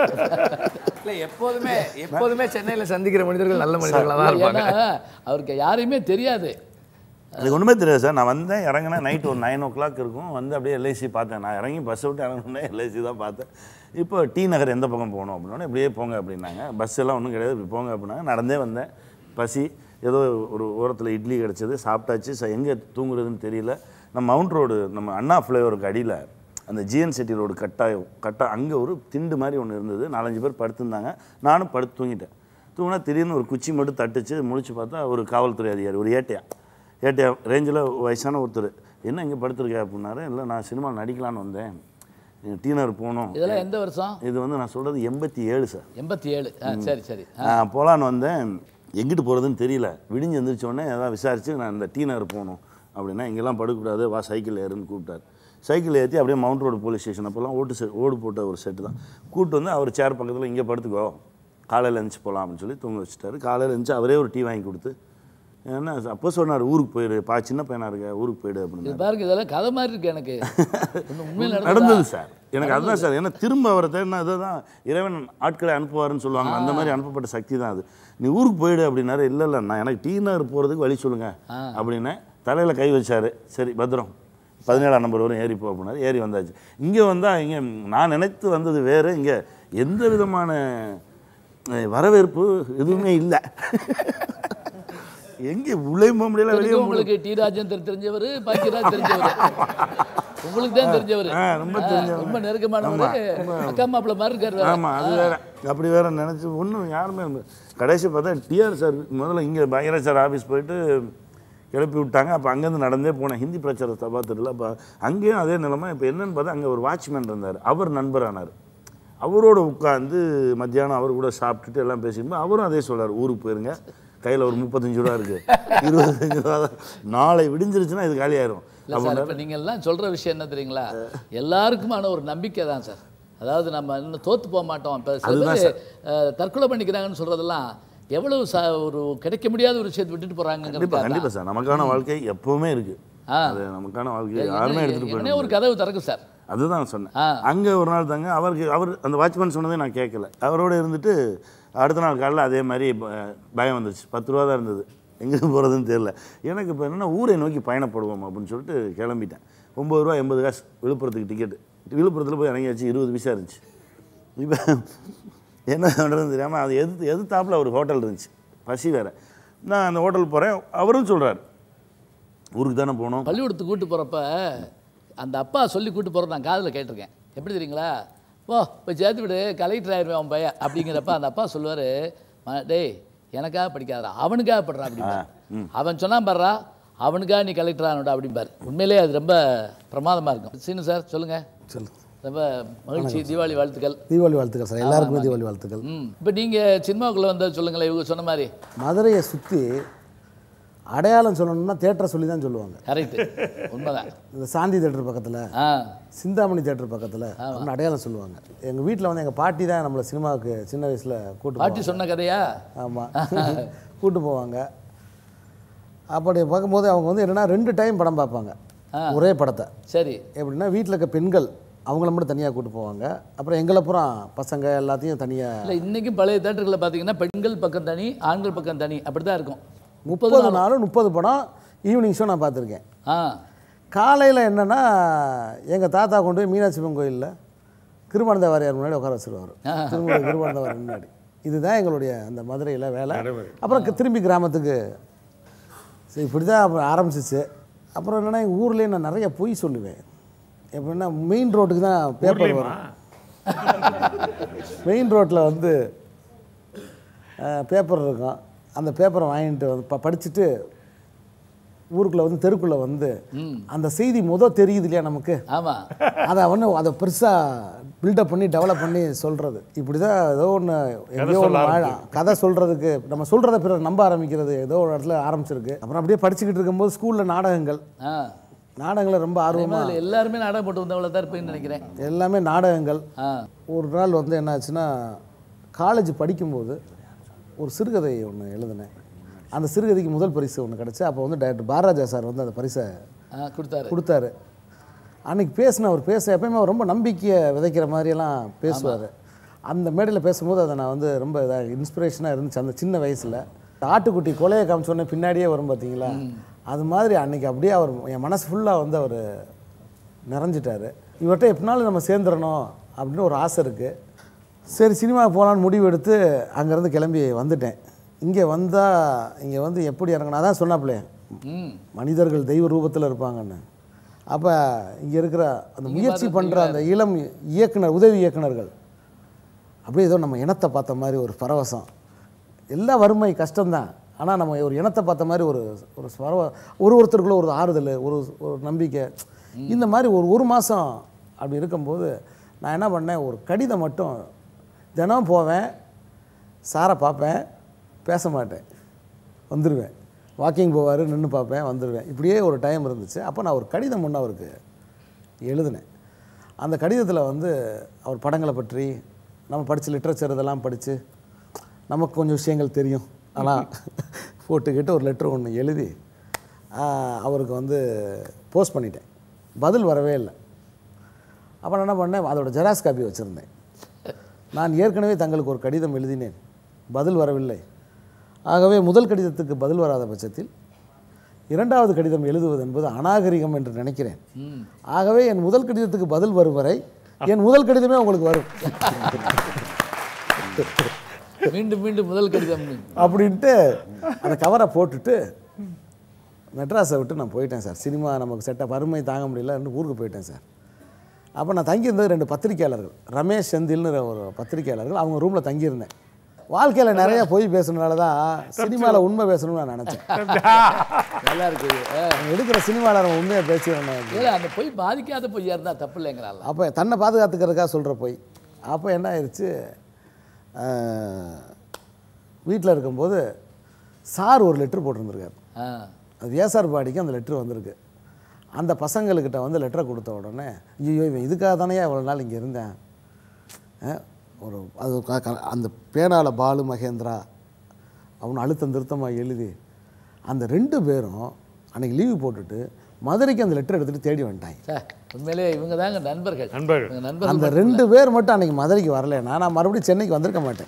இல்லை எப்போதுமே எப்போதுமே சென்னையில் சந்திக்கிற மனிதர்கள் நல்ல மனிதர்களாக தான் இருப்பாங்க ஏன்னா அவருக்கு யாரையுமே தெரியாது எனக்கு ஒன்றுமே தெரியாது சார் நான் வந்தேன் இறங்கினேன் நைட் ஒரு நைன் ஓ கிளாக் இருக்கும் வந்து அப்படியே எல்ஐசி பார்த்தேன் நான் இறங்கி பஸ்ஸை விட்டு இறங்கினே எல்ஐசி தான் பார்த்தேன் இப்போ டி நகர் எந்த பக்கம் போகணும் அப்படின்னா இப்படியே போங்க அப்படின்னாங்க பஸ் எல்லாம் ஒன்றும் கிடையாது இப்படி போங்க அப்படின்னாங்க நடந்தே வந்தேன் பசி ஏதோ ஒரு ஓரத்தில் இட்லி கிடச்சது சாப்பிட்டாச்சு ச எங்கே தூங்குறதுன்னு தெரியல நம்ம மவுண்ட் ரோடு நம்ம அண்ணா ஃப்ளேவருக்கு அடியில் அந்த ஜிஎன் செட்டி ரோடு கட்டாயம் கட்டா அங்கே ஒரு திண்டு மாதிரி ஒன்று இருந்தது நாலஞ்சு பேர் படுத்திருந்தாங்க நானும் படுத்து தூங்கிட்டேன் தூங்கினா திடீர்னு ஒரு குச்சி மட்டும் தட்டுச்சு முழிச்சு பார்த்தா ஒரு காவல்துறை அதிகாரி ஒரு ஏட்டையா ஏட்டையா ரேஞ்சில் வயசான ஒருத்தர் என்ன இங்கே படுத்திருக்க அப்படின்னாரு இல்லை நான் சினிமா நடிக்கலான்னு வந்தேன் டீனர் போகணும் இதெல்லாம் எந்த வருஷம் இது வந்து நான் சொல்கிறது எண்பத்தி ஏழு சார் எண்பத்தி ஏழு ஆ சரி சரி ஆ, நான் போகலான்னு வந்தேன் எங்கிட்டு போகிறதுன்னு தெரியல விடிஞ்சு எந்திரிச்ச உடனே ஏதாவது விசாரித்து நான் இந்த டீனர் போகணும் அப்படின்னா இங்கெல்லாம் படுக்கக்கூடாது வா சைக்கிள் ஏறுன்னு கூப்பிட்டார் சைக்கிள் ஏற்றி அப்படியே மவுண்ட் ரோடு போலீஸ் ஸ்டேஷன் அப்போல்லாம் ஓட்டு செட் ஓடு போட்ட ஒரு செட்டு தான் கூப்பிட்டு வந்து அவர் சேர் பக்கத்தில் இங்கே படுத்துக்கோ காலையில் எழுந்துச்சு போகலாம் அப்படின்னு சொல்லி தூங்க வச்சுட்டாரு காலையில் எழுந்துச்சு அவரே ஒரு டீ வாங்கி கொடுத்து ஏன்னா அப்போ சொன்னார் ஊருக்கு போயிடு பா சின்ன பையனாக இருக்க ஊருக்கு போயிடு அப்படின்னு இது பாருங்க இதெல்லாம் கதை மாதிரி இருக்கு எனக்கு ஒண்ணும் உண்மையில் நடந்ததா? நடந்தது சார் எனக்கு அதுதான் சார் ஏன்னா திரும்ப அவரை தேடினா இதுதான் இறைவன் ஆட்களை அனுப்புவாருன்னு சொல்லுவாங்க அந்த மாதிரி அனுப்பப்பட்ட சக்தி தான் அது நீ ஊருக்கு போயிடு அப்படின்னாரு இல்லை இல்லை நான் எனக்கு டீனர் போகிறதுக்கு வழி சொல்லுங்க அப்படின்னு தலையில் கை வச்சாரு சரி பத்திரம் பதினேழாம் நம்பர் வரும் ஏறி போ அப்படின்னாரு ஏறி வந்தாச்சு இங்கே வந்தால் இங்கே நான் நினைத்து வந்தது வேறு இங்கே எந்த விதமான அஹ், வரவேற்பு எதுவுமே இல்லை எங்கே உள்ளே போக முடியல வெளியே இதுக்கு போக முடியல உங்களுக்கு டி ராஜேந்தர் தெரிஞ்சவர் பாக்கியராஜ் தெரிஞ்சவர் உங்களுக்கு தான் தெரிஞ்சவர் ஆ, ரொம்ப தெரிஞ்சவர். ரொம்ப நெருக்கமானவர் அக்கா மாப்பிள்ள மாதிரி இருக்காரு வேற. ஆமாம் அது வேற அப்படி வேற நினச்சி ஒன்றும் யாருமே இல்ல. கடைசி பார்த்தா டிஆர் சார் முதல்ல இங்கே பயங்கர சார் ஆஃபீஸ் போயிட்டு கிளப்பி விட்டாங்க அப்போ அங்கேருந்து நடந்தே போனேன் ஹிந்தி பிரச்சார சபா தெரியல அப்போ அங்கேயும் அதே நிலைமை இப்போ என்னன்னு பார்த்தா அங்கே ஒரு வாட்ச்மேன் இருந்தார் அவர் நண்பரானார் அவரோட உட்காந்து மத்தியானம் அவர் கூட சாப்பிட்டுட்டு எல்லாம் பேசிக்கும்போது அவரும் அதே சொல்றாரு ஊருக்கு போயிருங்க கையில் ஒரு முப்பத்தஞ்சு ரூபா இருக்குது இருபத்தஞ்சு ரூபா தான் நாளை விடிஞ்சிருச்சுன்னா இது காலியாயிரும் இல்லை சார் இப்போ நீங்கள் எல்லாம் சொல்கிற விஷயம் என்ன தெரியுங்களா எல்லாருக்குமான ஒரு நம்பிக்கை தான் சார் அதாவது நம்ம இன்னும் தோத்து போக மாட்டோம் இப்போ சில பேர் அஹ், தற்கொலை பண்ணிக்கிறாங்கன்னு சொல்கிறதெல்லாம் எவ்வளவு ச ஒரு கிடைக்க முடியாத ஒரு விஷயத்தை விட்டுட்டு கண்டிப்பாக போகிறாங்க கண்டிப்பாக சார் நமக்கான வாழ்க்கை எப்பவுமே இருக்குது ஆ. அது நமக்கான வாழ்க்கை யாருமே எடுத்துகிட்டு போயிட உடனே ஒரு கதவு திறக்கும் சார் அதுதான் சொன்னேன் ஆ. அங்கே ஒரு நாள் தாங்க அவருக்கு அவர் அந்த வாட்ச்மேன் சொன்னதே நான் கேட்கல அவரோட இருந்துட்டு அடுத்த நாள் காலைல அதே மாதிரி ப- பயம் வந்துருச்சு பத்து ரூபா தான் இருந்தது எங்கே போகிறதுன்னு தெரியல எனக்கு இப்போ என்னென்னா ஊரை நோக்கி பயணப்படுவோம் அப்படின்னு சொல்லிட்டு கிளம்பிட்டேன் ஒம்பது ரூபா எண்பது காசு விழுப்புரத்துக்கு டிக்கெட்டு விழுப்புரத்தில் போய் இறங்கியாச்சு இருபது பைசா இருந்துச்சு இப்போ என்ன பண்ணுறதுன்னு தெரியாமல் அது எது எதிர்த்தாப்புல ஒரு ஹோட்டல் இருந்துச்சு பசி வேறு நான் அந்த ஹோட்டல் போகிறேன் அவரும் சொல்கிறார் ஊருக்கு தானே போகணும் பள்ளிக்கூடத்துக்கு கூட்டு போகிறப்ப அந்த அப்பா சொல்லி கூட்டு போகிறத நான் காதில் கேட்டிருக்கேன் எப்படி தெரியுங்களா போ போய் சேர்த்து விடு கலெக்டர் ஆயிடுவேன் அவன் பையன் அப்படிங்கிறப்ப அந்த அப்பா சொல்லுவார் டேய் எனக்காக படிக்காதடா அவனுக்காக படுறா அப்படிம்பார் அவன் சொன்னான் பாடுறா அவனுக்காக நீ கலெக்டர் ஆகணுடா அப்படிம்பார் உண்மையிலேயே அது ரொம்ப பிரமாதமாக இருக்கும் சீனு சார் சொல்லுங்கள் சொல்லு ரொம்ப மகிழ்ச்சி தீபாவளி வாழ்த்துக்கள் தீபாவளி வாழ்த்துக்கள் சார் எல்லாருக்குமே தீபாவளி வாழ்த்துக்கள் ம் இப்போ நீங்கள் சினிமாவுக்குள்ளே வந்தது சொல்லுங்களேன் இவங்க சொன்ன மாதிரி மதுரையை சுற்றி அடையாளம் சொல்லணும்னா தேட்டரை சொல்லி தான் சொல்லுவாங்க கரெக்டு உண்மைதான் இந்த சாந்தி தேட்டர் பக்கத்தில் ஆ சிந்தாமணி தேட்டர் பக்கத்தில் அப்படின்னு அடையாளம் சொல்லுவாங்க எங்கள் வீட்டில் வந்து எங்கள் பாட்டி தான் நம்மளை சினிமாவுக்கு சின்ன வயசில் கூட்டு பாட்டி சொன்ன கதையா ஆமாம் கூட்டு போவாங்க அப்படி பார்க்கும்போது அவங்க வந்து என்னென்னா ரெண்டு டைம் படம் பார்ப்பாங்க ஒரே படத்தை சரி எப்படின்னா வீட்டில் இருக்க பெண்கள் அவங்கள மட்டும் தனியாக கூட்டு போவாங்க அப்புறம் எங்களை பூரா பசங்க எல்லாத்தையும் தனியாக இல்லை இன்றைக்கும் பழைய தேட்டர்களில் பார்த்தீங்கன்னா பெண்கள் பக்கம் தனி ஆண்கள் பக்கம் தனி அப்படி தான் இருக்கும் முப்பது நாள் முப்பது படம் ஈவினிங் ஷோ நான் பார்த்துருக்கேன் ஆ காலையில் என்னென்னா எங்கள் தாத்தா கொண்டு போய் மீனாட்சி அம்மன் கோயிலில் கிருபானந்த வாரியார் முன்னாடி உட்கார வச்சிருவார் திரும்ப கிருபானந்த வாரியார் முன்னாடி இதுதான் எங்களுடைய அந்த மதுரையில் வேலை அப்புறம் க- திரும்பி கிராமத்துக்கு சரி இப்படி தான் அப்புறம் ஆரம்பிச்சிச்சு அப்புறம் என்னென்னா எங்கள் ஊர்லேயே நான் நிறைய பொய் சொல்லுவேன் எப்படின்னா மெயின் ரோட்டுக்கு தான் பேப்பர் வரும் மெயின் ரோட்டில் வந்து பேப்பர் இருக்கும் அந்த பேப்பரை வாங்கிட்டு வந்து ப படிச்சுட்டு ஊருக்குள்ளே வந்து தெருக்குள்ளே வந்து அந்த செய்தி முத தெரியுது இல்லையா நமக்கு ஆமாம் அதை வந்து அதை பெருசாக பில்டப் பண்ணி டெவலப் பண்ணி சொல்கிறது இப்படி தான் ஏதோ ஒன்று எங்கேயோ ஒன்று வாழ கதை சொல்கிறதுக்கு நம்ம சொல்கிறத பிறர் நம்ப ஆரம்பிக்கிறது ஏதோ ஒரு இடத்துல ஆரம்பிச்சிருக்கு அப்புறம் அப்படியே படிச்சுக்கிட்டு இருக்கும்போது ஸ்கூலில் நாடகங்கள் ஆ நாடகங்களை ரொம்ப ஆர்வமாக அதில் எல்லாருமே நாடகம் போட்டு வந்தவங்கள தான் இருப்பேன்னு நினைக்கிறேன் எல்லாமே நாடகங்கள் ஆ ஒரு நாள் வந்து என்னாச்சுன்னா காலேஜ் படிக்கும்போது ஒரு சிறுகதை ஒன்று எழுதினேன் அந்த சிறுகதைக்கு முதல் பரிசு ஒன்று கிடச்சி அப்போ வந்து டைரக்டர் பாரராஜா சார் வந்து அந்த பரிசை ஆ கொடுத்தாரு கொடுத்தாரு அன்னைக்கு பேசின அவர் பேச எப்பயுமே அவர் ரொம்ப நம்பிக்கையை விதைக்கிற மாதிரியெல்லாம் பேசுவார் அந்த மேடையில் பேசும்போது அதை நான் வந்து ரொம்ப இதாக இன்ஸ்பிரேஷனாக இருந்துச்சு அந்த சின்ன வயசில் ஆட்டுக்குட்டி கொலையை காமிச்சோடனே பின்னாடியே வரும் பார்த்தீங்களா அது மாதிரி அன்னைக்கு அப்படியே அவர் என் மனசு ஃபுல்லாக வந்து அவர் நிறைஞ்சிட்டாரு இவர்கிட்ட எப்படினாலும் நம்ம சேர்ந்துடணும் அப்படின்னு ஒரு ஆசை இருக்குது சரி சினிமா போகலான்னு முடிவு எடுத்து அங்கேருந்து கிளம்பி வந்துட்டேன் இங்கே வந்தால் இங்கே வந்து எப்படி இறங்கணும் அதான் சொன்னாப்லே ம் மனிதர்கள் தெய்வ ரூபத்தில் இருப்பாங்கன்னு அப்போ இங்கே இருக்கிற அந்த முயற்சி பண்ணுற அந்த இளம் இயக்குனர் உதவி இயக்குனர்கள் அப்படியே ஏதோ நம்ம இனத்தை பார்த்த மாதிரி ஒரு பரவசம் எல்லா வறுமை கஷ்டம்தான் ஆனால் நம்ம ஒரு இனத்தை பார்த்த மாதிரி ஒரு ஒரு பரவ ஒரு ஒருத்தருக்குள்ள ஒரு ஆறுதல் ஒரு ஒரு நம்பிக்கை இந்த மாதிரி ஒரு ஒரு மாதம் அப்படி இருக்கும்போது நான் என்ன பண்ணேன் ஒரு கடிதம் மட்டும் தினம் போவேன் சாரை பார்ப்பேன் பேச மாட்டேன் வந்துடுவேன் வாக்கிங் போவார் நின்று பார்ப்பேன் வந்துடுவேன் இப்படியே ஒரு டைம் இருந்துச்சு அப்போ நான் ஒரு கடிதம் ஒன்று அவருக்கு எழுதினேன் அந்த கடிதத்தில் வந்து அவர் படங்களை பற்றி நம்ம படித்த லிட்ரேச்சர் இதெல்லாம் படித்து நமக்கு கொஞ்சம் விஷயங்கள் தெரியும் ஆனால் போட்டுக்கிட்டு ஒரு லெட்டர் ஒன்று எழுதி ஆஹ், அவருக்கு வந்து போஸ்ட் பண்ணிட்டேன் பதில் வரவே இல்லை அப்போ நான் என்ன பண்ணேன் அதோட ஜெராக்ஸ் காப்பி வச்சுருந்தேன் நான் ஏற்கனவே தங்களுக்கு ஒரு கடிதம் எழுதினேன் பதில் வரவில்லை ஆகவே முதல் கடிதத்துக்கு பதில் வராத பட்சத்தில் இரண்டாவது கடிதம் எழுதுவது என்பது அநாகரிகம் என்று நினைக்கிறேன் ஆகவே என் முதல் கடிதத்துக்கு பதில் வரும் வரை என் முதல் கடிதமே உங்களுக்கு வரும் மீண்டும் மீண்டும் முதல் கடிதம் அப்படின்ட்டு அந்த கவரை போட்டுட்டு மெட்ராஸை விட்டு நான் போயிட்டேன் சார் சினிமா நமக்கு செட்ட வறுமை தாங்க முடியலன்னு ஊருக்கு போயிட்டேன் சார் அப்போ நான் தங்கியிருந்தது ரெண்டு பத்திரிக்கையாளர்கள் ரமேஷ் செந்தில்னு ஒரு பத்திரிக்கையாளர்கள் அவங்க ரூமில் தங்கியிருந்தேன் வாழ்க்கையில் நிறைய போய் பேசணுனால தான் சினிமாவில் உண்மை பேசணும்னு நான் நினச்சேன் நல்லா இருக்குது ஆ. அவங்க எடுக்கிற சினிமாவில் நம்ம உண்மையாக பேசிடணும் இல்ல அந்த பொய் பாதிக்காத பொய்யா இருந்தா தப்பு இல்லைங்கிறாள் அப்போ தன்னை பாதுகாத்துக்கிறதுக்காக சொல்கிற போய் அப்போ என்ன ஆயிடுச்சு வீட்டில் இருக்கும்போது சார் ஒரு லெட்ரு போட்டிருந்திருக்காரு ஆ அது வியாசார் பாடிக்கு அந்த லெட்ரு வந்திருக்கு அந்த பசங்களுக்கிட்ட வந்து லெட்டரை கொடுத்த உடனே ஐயோ இவன் இதுக்காக தானே இவ்வளோ நாள் இங்கே இருந்தேன் அஹ், ஒரு அது க- க- அந்த பேனால பாலு மகேந்திரா அவனை அழுத்தம் திருத்தமாக எழுதி அந்த ரெண்டு பேரும் அன்னைக்கு லீவு போட்டுட்டு மதுரைக்கு அந்த லெட்டர் எடுத்துகிட்டு தேடி வந்துட்டாங்க சார் உண்மையிலே இவங்க தாங்க நண்பர்கள் நண்பர்கள். இவங்க நண்பர்கள் அந்த ரெண்டு பேர் மட்டும் அன்னைக்கு மதுரைக்கு வரலைன்னா நான் மறுபடியும் சென்னைக்கு வந்திருக்க மாட்டேன்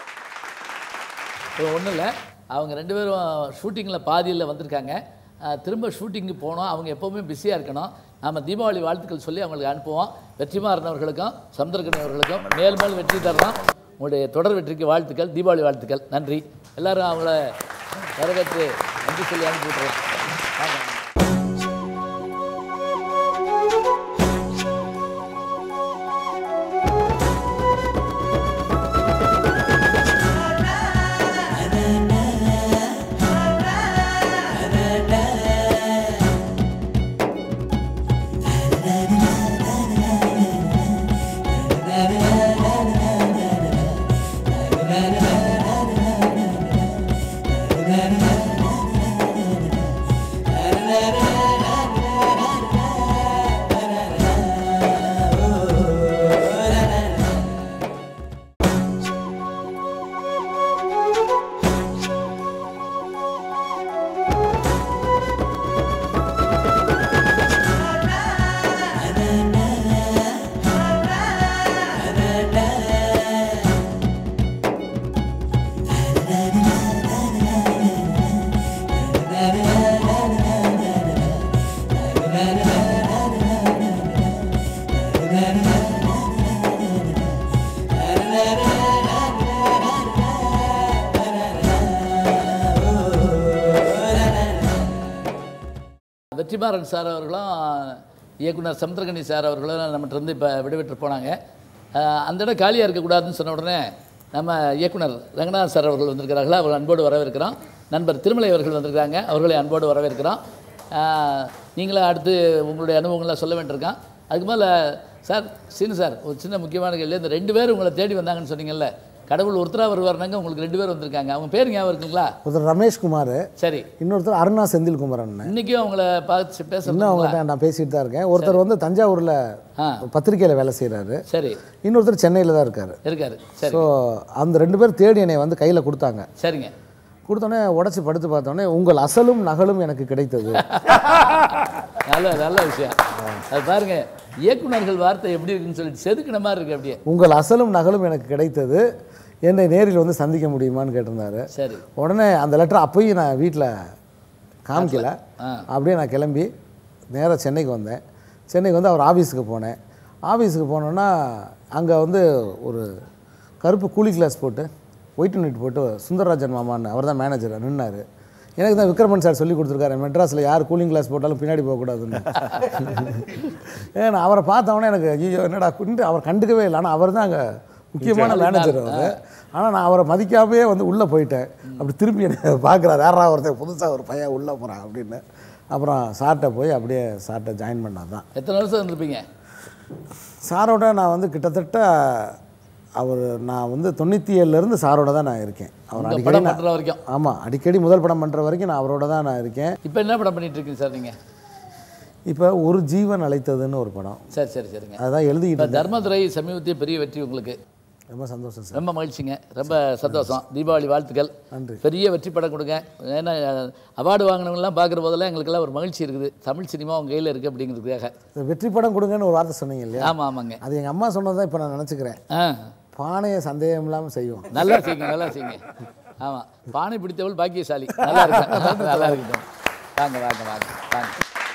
ஒன்றும் இல்லை அவங்க ரெண்டு பேரும் ஷூட்டிங்கில் பாதியில் வந்திருக்காங்க அஹ், திரும்ப ஷூட்டிங்கு போனோம் அவங்க எப்போவுமே பிஸியாக இருக்கணும் நாம தீபாவளி வாழ்த்துக்கள் சொல்லி அவங்களுக்கு அனுப்புவோம் வெற்றிமாறன் அவர்களுக்கும் சமுத்திரகனி அவர்களுக்கும் மேல் மேல் வெற்றி தரலாம் உங்களுடைய தொடர் வெற்றிக்கு வாழ்த்துக்கள் தீபாவளி வாழ்த்துக்கள் நன்றி எல்லாரும் அவங்கள வரவேற்று நன்றி சொல்லி அனுப்பி விட்டுறோம் ஆமாம் வெற்றிமாறன் சார் அவர்களும் இயக்குனர் சமுத்திரகனி சார் அவர்களும் நம்மகிட்ட இருந்து இப்போ விடுவிட்டு போனாங்க அஹ் அந்த இடம் காலியாக இருக்கக்கூடாதுன்னு சொன்ன உடனே நம்ம இயக்குனர் ரங்கநாதன் சார் அவர்கள் வந்திருக்கிறார்கள் அவர்கள் அன்போடு வரவேற்கிறோம் நண்பர் திருமலை அவர்கள் வந்திருக்கிறாங்க அவர்களை அன்போடு வரவேற்கிறோம் அஹ் நீங்களும் அடுத்து உங்களுடைய அனுபவங்கள்லாம் சொல்ல வேண்டியிருக்கான் அதுக்கு மேலே சார் சீனு சார் ஒரு சின்ன முக்கியமான கேள்வி இந்த ரெண்டு பேரும் உங்களை தேடி வந்தாங்கன்னு சொன்னீங்கல்ல கடவுள் ஒருத்தராக வருவாருனாங்க உங்களுக்கு ரெண்டு பேர் வந்திருக்காங்க அவங்க பேர் ஞாபகம் இருக்குங்களா ஒருத்தர் ரமேஷ்குமார் சரி இன்னொருத்தர் அருணா செந்தில்குமரன் இன்னைக்கும் அவங்கள பார்த்து இன்னும் பேசுறீங்களா அவங்ககிட்ட நான் பேசிட்டு தான் இருக்கேன் ஒருத்தர் வந்து தஞ்சாவூரில் ஆ பத்திரிக்கையில் வேலை செய்கிறாரு சரி இன்னொருத்தர் சென்னையில் தான் இருக்கார் இருக்காரு சரி ஸோ அந்த ரெண்டு பேர் தேடி என்னை வந்து கையில் கொடுத்தாங்க சரிங்க கொடுத்தோன்னே உடச்சி படுத்து பார்த்தோன்னே உங்கள் அசலும் நகலும் எனக்கு கிடைத்தது நல்ல நல்ல விஷயம் அது பாருங்க இயக்குனர்கள் வார்த்தை எப்படி இருக்குன்னு சொல்லிட்டு செதுக்கின மாதிரி இருக்கு அப்படியே உங்கள் அசலும் நகலும் எனக்கு கிடைத்தது என்னை நேரில் வந்து சந்திக்க முடியுமான்னு கேட்டிருந்தாரு சரி உடனே அந்த லெட்டர் அப்பயும் நான் வீட்டில் காமிக்கல அப்படியே நான் கிளம்பி நேராக சென்னைக்கு வந்தேன் சென்னைக்கு வந்து அவர் ஆஃபீஸுக்கு போனேன் ஆஃபீஸுக்கு போனோன்னா அங்கே வந்து ஒரு கருப்பு கூலி கிளாஸ் போட்டு ஒயிட் நைட் போட்டு சுந்தரராஜன் மாமான்னு அவர் தான் மேனேஜர் நின்னார் எனக்கு தான் விக்ரமன் சார் சொல்லி கொடுத்துருக்காரு மெட்ராஸில் யார் கூலிங் கிளாஸ் போட்டாலும் பின்னாடி போகக்கூடாதுன்னு ஏன்னா அவரை பார்த்தவொடனே எனக்கு ஐயோ என்னடா குண்டு அவர் கண்டுக்கவே இல்லை ஆனால் அவர் தான் அங்கே முக்கியமான மேனேஜர் அவர் ஆனால் நான் அவரை மதிக்காமே வந்து உள்ளே போயிட்டேன் அப்படி திரும்பி என்னை பார்க்குறாரு யாரா ஒருத்தர் புதுசாக ஒரு பையன் உள்ளே போகிறான் அப்படின்னு அப்புறம் சார்கிட்ட போய் அப்படியே சார்கிட்ட ஜாயின் பண்ணாதான் தான் எத்தனை வருஷம் இருந்திருப்பீங்க சாரோட நான் வந்து கிட்டத்தட்ட அவர் நான் வந்து தொண்ணூற்றி ஏழுலேருந்து சாரோட தான் நான் இருக்கேன் அவர் இந்த அடிக்கடி படம் நான் பண்ணுற வரைக்கும் ஆமாம் அடிக்கடி முதல் படம் பண்ணுற வரைக்கும் நான் அவரோட தான் நான் இருக்கேன் இப்போ என்ன படம் பண்ணிட்டு இருக்கீங்க சார் நீங்கள் இப்போ ஒரு ஜீவன் அழைத்ததுன்னு ஒரு படம் சரி சரி சரிங்க அதான் எழுதிக்கிட்டு இப்போ தர்மதுரை சமீபத்திய பெரிய வெற்றி உங்களுக்கு ரொம்ப சந்தோஷம் சார் ரொம்ப மகிழ்ச்சிங்க ரொம்ப சந்தோஷம் தீபாவளி வாழ்த்துக்கள் நன்றி. பெரிய வெற்றி படம் கொடுங்க ஏன்னா அவார்டு வாங்கினவங்கலாம் பார்க்குற போதெல்லாம் எங்களுக்கெல்லாம் ஒரு மகிழ்ச்சி இருக்குது தமிழ் சினிமா உங்கள் கையில் இருக்குது அப்படிங்கிறதுக்காக இந்த வெற்றி படம் கொடுங்கன்னு ஒரு வார்த்தை சொன்னீங்க இல்லையா ஆமாம் ஆமாங்க அது எங்கள் அம்மா சொன்னதை இப்போ நான் நினச்சிக்கிறேன் ஆ பானையை சந்தேகம் இல்லாமல் செய்வோம் நல்லா செய்யுங்க நல்லா செய்யுங்க ஆமாம் பானை பிடித்தவள் பாக்கியசாலி நல்லா இருக்கு நல்லா இருக்கட்டும் வாங்க வாங்க வாங்க வாங்க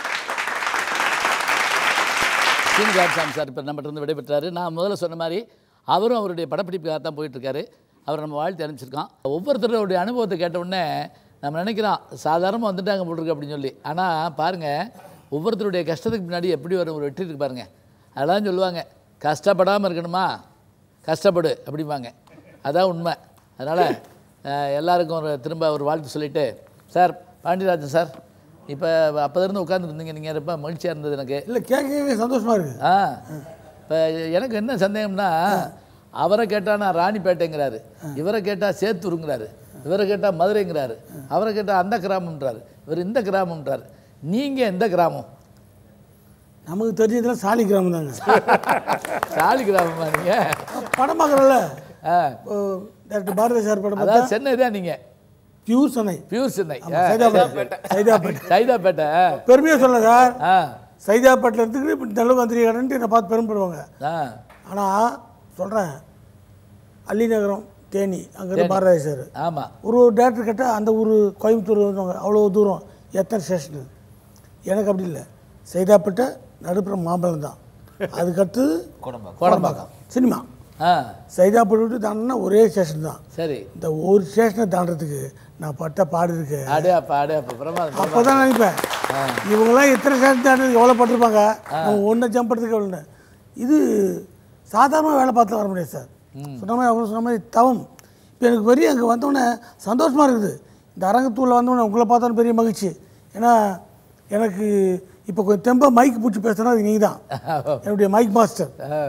சீனிவாசாமி சார் இப்போ நம்மகிட்ட இருந்து விடைபெற்றாரு நான் முதல்ல சொன்ன மாதிரி அவரும் அவருடைய படப்பிடிப்புக்காக தான் போயிட்டுருக்காரு அவர் நம்ம வாழ்த்து அனுப்பிச்சிருக்கோம் ஒவ்வொருத்தருடைய அனுபவத்தை கேட்ட உடனே நம்ம நினைக்கிறோம் சாதாரணமாக வந்துட்டாங்க போட்டிருக்கு அப்படின்னு சொல்லி ஆனால் பாருங்கள் ஒவ்வொருத்தருடைய கஷ்டத்துக்கு பின்னாடி எப்படி வரும் ஒரு வெற்றி இருக்கு பாருங்கள் அதெல்லாம் சொல்லுவாங்க கஷ்டப்படாமல் இருக்கணுமா கஷ்டப்படு அப்படிம்பாங்க அதான் உண்மை அதனால் எல்லாருக்கும் ஒரு திரும்ப ஒரு வாழ்த்து சொல்லிவிட்டு சார் பாண்டியராஜன் சார் இப்போ அப்போதிருந்து உட்காந்துருந்தீங்க நீங்கள் ரொம்ப மகிழ்ச்சியாக இருந்தது எனக்கு இல்லை கேட்கவே சந்தோஷமா இருக்கு ஆ இப்போ எனக்கு என்ன சந்தேகம்னா அவரை கேட்டால் நான் ராணிப்பேட்டைங்கிறாரு இவரை கேட்டால் சேத்தூருங்கிறாரு இவரை கேட்டால் மதுரைங்கிறாரு அவரை கேட்டால் அந்த கிராமம்ன்றாரு இவர் இந்த கிராமம்ன்றாரு நீங்கள் எந்த கிராமம் நமக்கு தெரிஞ்சதுல சாலி கிராமம் தாங்க சாலி கிராமமா நீங்கள் படம் பார்க்குறோம்ல ஆ டேரக்டர் பாரதி சார் படம் பார்த்தா அதாவது சென்னை தான் நீங்கள் பியூர் சென்னை பியூர் சென்னை சைதாப்பேட்டை சைதாப்பேட்டை சைதாப்பேட்டை பெருமையாக சொல்ல சார் ஆ சைதாப்பேட்டில் இருந்துக்கிட்டு இப்படி நல்ல வந்திரிக்காரன்ட்டு என்னை பார்த்து பெருமைப்படுவாங்க ஆ ஆனால் சொல்கிறேன் அள்ளிநகரம் தேனி அங்கேருந்து பாரதி சார் ஆமாம் ஒரு ஒரு டேரக்டர் கேட்டால் அந்த ஊர் கோயம்புத்தூர் வருவாங்க அவ்வளோ தூரம் எத்தனை ஸ்டேஷனு எனக்கு அப்படி இல்லை சைதாப்பேட்டை நடுப்புறம் மாம்பழம் தான் அதுக்கடுத்து கோடம்பாக்கம் சினிமா ஆ சைதாப்பேட்டை விட்டு தாண்டினா ஒரே ஸ்டேஷன் தான் சரி இந்த ஒரு ஸ்டேஷனை தாண்டறதுக்கு நான் பட்ட பாடு இருக்கு அடே அப்பா அடே அப்பா பிரமாதம் அப்போ தான் நினைப்பேன் இவங்கெல்லாம் எத்தனை ஸ்டேஷன் தாண்டதுக்கு எவ்வளோ பட்டிருப்பாங்க நம்ம ஒன்றை ஜம்ப் பண்ணுறதுக்கு எவ்வளோ இது சாதாரணமாக வேலை பார்த்து வர முடியாது சார் சொன்ன மாதிரி அவங்க சொன்ன மாதிரி தவம் இப்போ எனக்கு பெரிய அங்கே வந்தோடனே சந்தோஷமாக இருக்குது இந்த அரங்கத்தூரில் வந்தோடனே உங்களை பார்த்தோன்னே பெரிய மகிழ்ச்சி ஏன்னா எனக்கு இப்போ கொஞ்சம் தெம்ப மைக் பிடிச்சி பேசுனா அது நீங்கள் தான் என்னுடைய மைக் மாஸ்டர்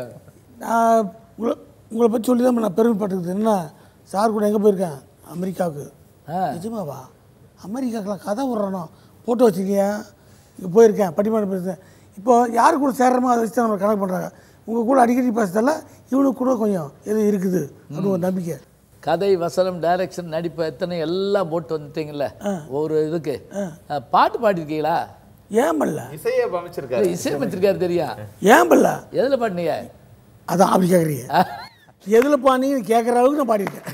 நான் உங்களை உங்களை பற்றி சொல்லி தான் நான் பெருமைப்பட்டுக்குது என்ன சார் கூட எங்கே போயிருக்கேன் அமெரிக்காவுக்கு ஆ. நிஜமாவா அமெரிக்காக்கெலாம் கதை விட்றானோ போட்டு வச்சுக்கியா இங்கே போயிருக்கேன் பட்டிமன்றம் பேசுகிறேன் இப்போ யார் கூட சேர்றமோ அதை வச்சு தான் நம்ம கணக்கு பண்ணுறாங்க உங்கள் கூட அடிக்கடி பேசுறதால இவனுக்கு கூட கொஞ்சம் எது இருக்குது அப்படின்னு ஒரு நம்பிக்கை கதை வசனம் டைரக்ஷன் நடிப்பு எத்தனை எல்லாம் போட்டு வந்துட்டீங்கல்ல ஒரு இதுக்கு ஆ, பாட்டு பாடிருக்கீங்களா ஏன் பண்ணல இசையை அமைச்சிருக்காரு இசையமைச்சிருக்காரு தெரியும் ஏன் பண்ணல எதில் பாடினீங்க அதான் அப்படி கேட்குறீங்க எதில் பாடினீங்கன்னு கேட்குற அளவுக்கு நான் பாடியிருக்கேன்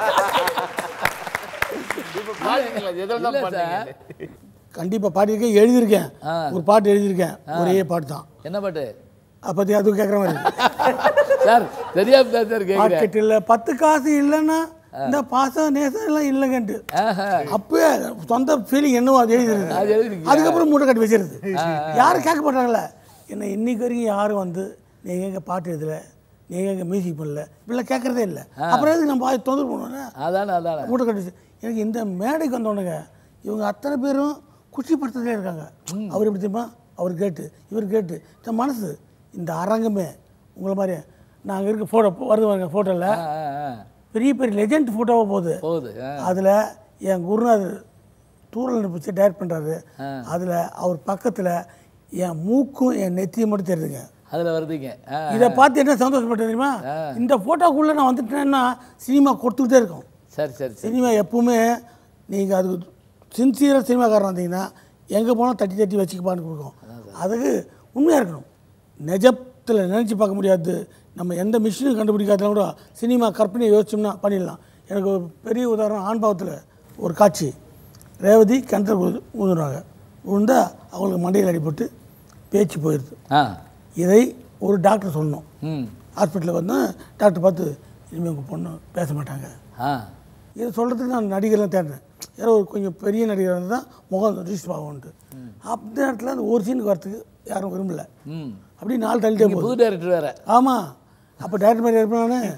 இல்ல சார். கண்டிப்பாக பாடியிருக்கேன் எழுதியிருக்கேன் ஒரு பாட்டு எழுதியிருக்கேன் ஒரே பாட்டு தான் என்ன பாட்டு அதை பற்றி அதுவும் கேட்குற மாதிரி இருக்கு. சார் தெரியாம தான் சார் கேட்குறேன் மார்க்கெட் இல்லை பத்து காசு இல்லைன்னா இந்த பாசம் நேசம் எல்லாம் இல்லைங்கன்ட்டு அப்பவே சொந்த ஃபீலிங் என்னவோ அது அது எழுதிருக்கு எழுதிருக்கீங்க. அதுக்கப்புறம் மூட்டை கட்டி வச்சிருது யாரும் கேட்க மாட்டாங்கல்ல என்ன இன்னைக்கு வரைக்கும் யாரும் வந்து நீங்கள் எங்கே பாட்டு எழுதல நீங்கள் எங்கே மியூசிக் பண்ணல இப்படிலாம் கேட்குறதே இல்லை அப்புறம் எதுக்கு நம்ம வாய் தொந்தரவு பண்ணுவோன்னா அதானே அதானே மூட்டை கட்டி வச்சு எனக்கு இந்த மேடைக்கு வந்தோடனே இவங்க அத்தனை பேரும் குஷிப்படுத்துறதுலே இருக்காங்க அவர் எப்படி தெரியுமா அவர் கேட்டு இவர் கேட்டு இந்த மனசு இந்த அரங்கமே உங்களை மாதிரி நாங்கள் இருக்க ஃபோட்டோ வருது பாருங்க ஃபோட்டோவில் ஆ, ஆ, ஆ. பெரிய பெரிய லெஜெண்ட் ஃபோட்டோவாக போகுது போகுது ஆ. அதில் என் குருநாதர் தூரல் நினைப்பிச்சு டைரக்ட் பண்ணுறாரு அதில் அவர் பக்கத்தில் என் மூக்கும் என் நெத்தியும் மட்டும் தெரியுதுங்க அதுல வருதுங்க ஆ. இதை பார்த்து என்ன சந்தோஷப்பட்டேன் தெரியுமா இந்த ஃபோட்டோக்குள்ளே நான் வந்துட்டேன்னா சினிமா கொடுத்துக்கிட்டே இருக்கும் சரி சரி சரி சினிமா எப்பவுமே நீங்கள் அதுக்கு சின்சியராக சினிமாக்காரன் வந்தீங்கன்னா எங்கே போனால் தட்டி தட்டி வச்சுக்கப்பான்னு கொடுக்கும் அதுக்கு உண்மையாக இருக்கணும் நிஜத்தில் நினச்சி பார்க்க முடியாது நம்ம எந்த மிஷினும் கண்டுபிடிக்காதனா கூட சினிமா கற்பனையை யோசிச்சோம்னா பண்ணிடலாம் எனக்கு ஒரு பெரிய உதாரணம் ஆண்பாவத்தில் ஒரு காட்சி ரேவதி கிணத்துல ஊது ஊதுறாங்க விழுந்தா அவங்களுக்கு மண்டையில் அடிபட்டு பேச்சு போயிடுது ஆ இதை ஒரு டாக்டர் சொன்னோம் ம் ஹாஸ்பிட்டலில் வந்து டாக்டர் பார்த்து இனிமேல் உங்கள் பொண்ணு பேச மாட்டாங்க ஆ இதை சொல்கிறதுக்கு நான் நடிகர்லாம் தேடினேன் யாரோ ஒரு கொஞ்சம் பெரிய நடிகர் வந்து தான் முகம் ரிஜிஸ்டர் ஆகும்ன்ட்டு அந்த நேரத்தில் அந்த ஒரு சீனுக்கு வரத்துக்கு யாரும் விரும்பல ம் அப்படி நாள் தள்ளிட்டே நீங்க போகுது புது டைரக்டர் வேற ஆமாம் அப்போ டேரக்டர் மாதிரி இருப்பேன் நான்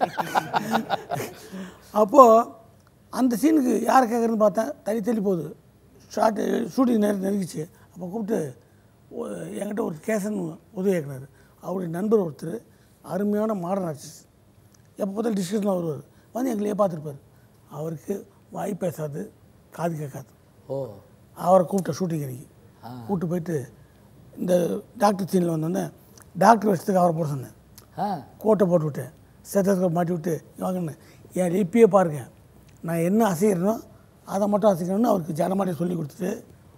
அப்போது அந்த சீனுக்கு யார் கேட்குறதுன்னு பார்த்தேன் தள்ளி தள்ளி போகுது ஷார்ட் ஷூட்டிங் நேரம் நெருங்கிச்சு அப்போ கூப்பிட்டு ஒ- என்கிட்ட ஒரு கேசன் உதவி இயக்குனர் அவருடைய நண்பர் ஒருத்தர் அருமையான மாடர்ன் ஆர்டிஸ்ட் எப்போ பார்த்தாலும் டிஸ்கஷனில் வருவார் வந்து எங்களையே பார்த்துருப்பார் அவருக்கு வாய் பேசாது காது கேட்காது ஓ அவரை கூப்பிட்ட ஷூட்டிங் அன்னைக்கு கூப்பிட்டு போயிட்டு இந்த டாக்டர் சீனில் வந்தோடனே டாக்டர் வச்சதுக்கு அவரை போட சொன்னேன் ஆ கோட்டை போட்டு விட்டேன் ஸ்டெத்தஸ்கோப் மாட்டி விட்டு வாங்கினேன் என் லிப்பியே பாருங்க நான் என்ன அசைக்கிறேனோ அதை மட்டும் அசைக்கணும்னு அவருக்கு ஜனமாட்டி சொல்லி கொடுத்துட்டு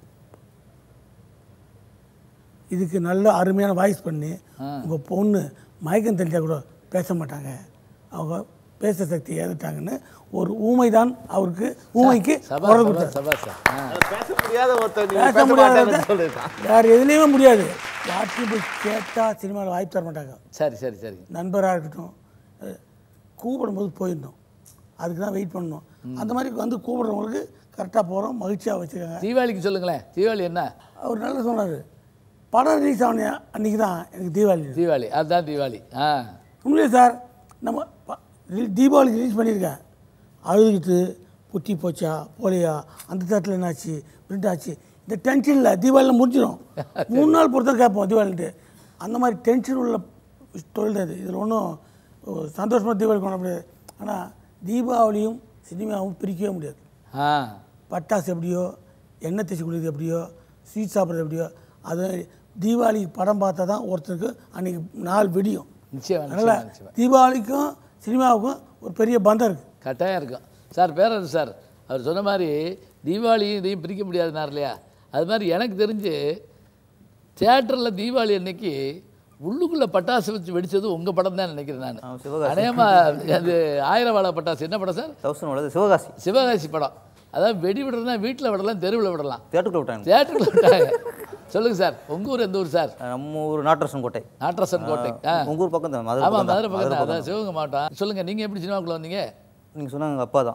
இதுக்கு நல்ல அருமையான வாய்ஸ் பண்ணி உங்கள் பொண்ணு மயக்கம் தெளிச்சா கூட பேச மாட்டாங்க அவங்க பேச சக்தி ஏறிட்டாங்கன்னு ஒரு ஊமை தான் அவருக்கு ஊமைக்கு சபா குரல் சபா கொடுத்தார் சபா சார் ஆ பேச முடியாத ஒருத்தர் பேச முடியாத வேறு எதுலேயுமே முடியாது யார்ட்டையும் போய் கேட்டால் சினிமாவில் வாய்ப்பு தர மாட்டாங்க சரி சரி சரி நண்பராக இருக்கட்டும் அஹ் கூப்பிடும்போது போயிடணும் அதுக்கு தான் வெயிட் பண்ணணும் அந்த மாதிரி வந்து கூப்பிடுறவங்களுக்கு கரெக்டாக போகிறோம் மகிழ்ச்சியாக வச்சுக்கோங்க தீபாவளிக்கு சொல்லுங்களேன் தீபாவளி என்ன அவர் நல்லா சொன்னார் படம் ரிலீஸ் ஆன அன்றைக்கி தான் எனக்கு தீபாவளி தீபாவளி அதுதான் தீபாவளி ஆ உண்மையிலே சார் நம்ம ப- ரி- தீபாவளிக்கு ரிலீஸ் பண்ணியிருக்கேன் அழுதுகிட்டு புட்டி போச்சா போலையா அந்த தேட்டரில் என்னாச்சு பிரிண்ட் ஆச்சு இந்த டென்ஷனில் தீபாவளியில் முடிஞ்சிடும் மூணு நாள் பொறுத்த கேட்போம் தீபாவளின்ட்டு அந்த மாதிரி டென்ஷன் உள்ள தொழில் தான் இது இதில் ஒன்றும் சந்தோஷமாக தீபாவளி கொண்டாட முடியாது ஆனால் தீபாவளியும் சினிமாவும் பிரிக்கவே முடியாது ஆ பட்டாசு எப்படியோ எண்ணெய் தேய்ச்சி குளிக்கிறது எப்படியோ ஸ்வீட் சாப்பிட்றது எப்படியோ அது தீபாவளிக்கு படம் பார்த்தா தான் ஒருத்தருக்கு அன்றைக்கி நாள் வெடியும் நிச்சயம் அதனால் நிச்சயம் நிச்சயம் தீபாவளிக்கும் சினிமாவுக்கும் ஒரு பெரிய பந்தம் இருக்குது கட்டாயம் இருக்கும் சார் பேரரசு சார் அவர் சொன்ன மாதிரி தீபாவளியும் இதையும் பிரிக்க முடியாதுனார் இல்லையா அது மாதிரி எனக்கு தெரிஞ்சு தியேட்டரில் தீபாவளி அன்னைக்கு உள்ளுக்குள்ளே பட்டாசு வச்சு வெடிச்சது உங்கள் படம் தான் நினைக்கிறேன் நான் ஆ, சிவகாசி. அநேகமாக அது ஆயிரம் வாழை பட்டாசு என்ன படம் சார் தௌசண்ட் உள்ளது சிவகாசி சிவகாசி படம் அதாவது வெடி விடுறதுனா வீட்டில் விடலாம் தெருவில் விடலாம் தேட்டருக்குள்ள விட்டாங்க தியேட்டரில் விட்டாங்க சொல்லுங்கள் சார் உங்கள் ஊர் எந்த ஊர் சார் நம்ம ஊர் நாட்டரசன் கோட்டை நாட்டரசன் கோட்டை ஆ உங்கள் ஊர் பக்கம் தான் மதுரை ஆமாம் பக்கம் மதுரை தான். பக்கம் தான் அதான் சிவகங்கை மாவட்டம் சொல்லுங்கள் நீங்கள் எப்படி சினிமாவுக்குள்ள வந்தீங்க நீங்கள் சொன்னாங்க எங்கள் அப்பா தான்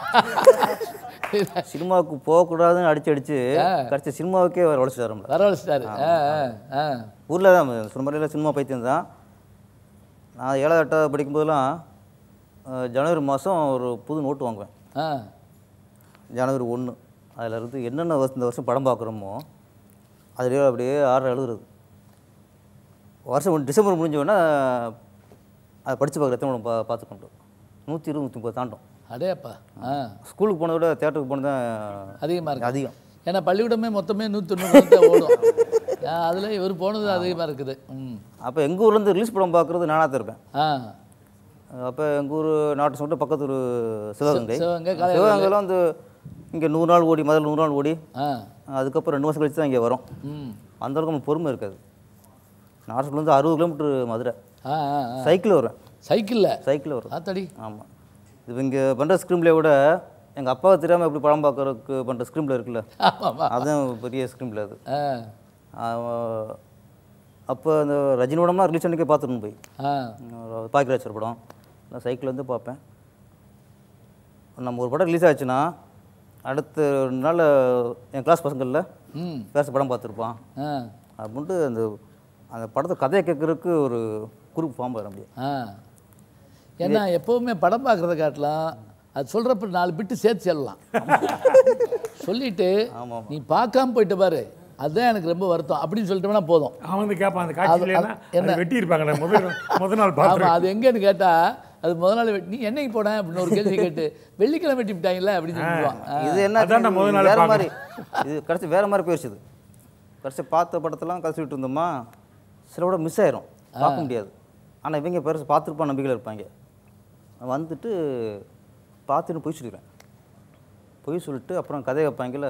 சினிமாவுக்கு போகக்கூடாதுன்னு அடிச்சு அடிச்சு கடைசி சினிமாவுக்கே அவர் உழைச்சிட்டாரு நம்மள வரவழைச்சிட்டாரு ஆ ஆ ஆ ஊரில் தான் சொன்ன மாதிரிலாம் சினிமா பைத்தியம் தான் நான் ஏழாவது எட்டாவது படிக்கும்போதெல்லாம் அஹ், ஜனவரி மாதம் ஒரு புது நோட்டு வாங்குவேன் ஆ ஜனவரி ஒன்று அதில் இருந்து என்னென்ன வருஷம் இந்த வருஷம் படம் பார்க்குறோமோ அதுலேயே அப்படியே ஆறு எழுதுறது வருஷம் ஒன்று டிசம்பர் முடிஞ்ச உடனே அதை படித்து பார்க்குற எத்தனை படம் பா பார்த்துக்கொண்டு நூற்றி இருபது நூற்றி முப்பது தாண்டும் அடேப்பா ஆ ஸ்கூலுக்கு போனதை விட தேட்டருக்கு போனது தான் அதிகமாக இருக்கு அதிகம் ஏன்னா பள்ளிக்கூடமே மொத்தமே நூற்றி தொண்ணூறு ஓடும் அதில் இவர் போனது அதிகமாக இருக்குது ம் அப்போ எங்கள் ஊர்லேருந்து ரிலீஸ் படம் பார்க்குறது நானாக தான் இருப்பேன் ஆ அப்போ எங்கள் ஊர் நாட்டு சொல்லிட்டு பக்கத்து ஊர் சிவகங்கை சிவகங்கை, காளையார் சிவகங்கையில் வந்து இங்கே நூறு நாள் ஓடி முதல்ல நூறு நாள் ஓடி ஆ அதுக்கப்புறம் ரெண்டு மாதம் கழிச்சு தான் இங்கே வரும் ம் அந்த அளவுக்கு நமக்கு பொறுமை இருக்காது நாட்டுலேருந்து அறுபது கிலோமீட்டர் மதுரை ஆ ஆ ஆ சைக்கிள் வருவேன் சைக்கிளில் சைக்கிள் வரும் ஆத்தடி ஆமாம் இது இங்கே பண்ணுற ஸ்க்ரீம்லே விட எங்கள் அப்பாவை தெரியாமல் எப்படி படம் பார்க்கறதுக்கு பண்ணுற ஸ்க்ரீமில் இருக்குல்ல ஆமாம்மா அதுதான் பெரிய ஸ்க்ரீமில் அது ஆ அப்போ அந்த ரஜினி படம்லாம் ரிலீஸ் அன்றைக்கே பார்த்துருணும் போய் ஆ பாக்கியராஜர் படம் நான் சைக்கிள் வந்து பார்ப்பேன் நம்ம ஒரு படம் ரிலீஸ் ஆச்சுன்னா அடுத்த ரெண்டு நாள் என் கிளாஸ் பசங்களில் ம் பேச படம் பார்த்துருப்பான் ஆ அப்படின்ட்டு அந்த அந்த படத்தை கதையை கேட்குறதுக்கு ஒரு குரூப் ஃபார்ம் வர முடியும் ஆ ஏன்னா எப்போவுமே படம் பார்க்குறத காட்டலாம் அது சொல்கிறப்ப நாலு பிட்டு சேர்த்து சொல்லலாம் சொல்லிட்டு நீ பார்க்காம போயிட்டு பாரு அதுதான் எனக்கு ரொம்ப வருத்தம் அப்படின்னு சொல்லிட்டோம்னா போதும் அவன் வந்து கேட்பான் அந்த காட்சியில அது- என்ன? என்ன வெட்டி இருப்பாங்க முதல் முதல் நாள் ஆமாம் பார்த்து அது எங்கேன்னு கேட்டால் அது முதல் நாள் வெட்டி- நீ என்னைக்கு போன அப்படின்னு ஒரு கேள்வி கேட்டு வெள்ளிக்கிழமை வெட்டி விட்டாங்கல்ல அப்படின்னு சொல்லுவான் ஆ. இது என்ன அதான் நான் முதல் நாள் வேற பார்க்கணும். மாதிரி இது கடைசி வேற மாதிரி போயிடுச்சு இது கடைசி பார்த்த படத்தெல்லாம் கடைசிட்டு இருந்தோமா சில கூட மிஸ் ஆயிரும் பார்க்க முடியாது ஆனால் இவங்க பெருசு பார்த்துருப்பான் நம்பிக்கையில் இருப்பாங்க வந்துட்டு பார்த்துட்டு பொய் சொல்லிடுறேன் பொய் சொல்லிட்டு அப்புறம் கதை வைப்பாங்கல்ல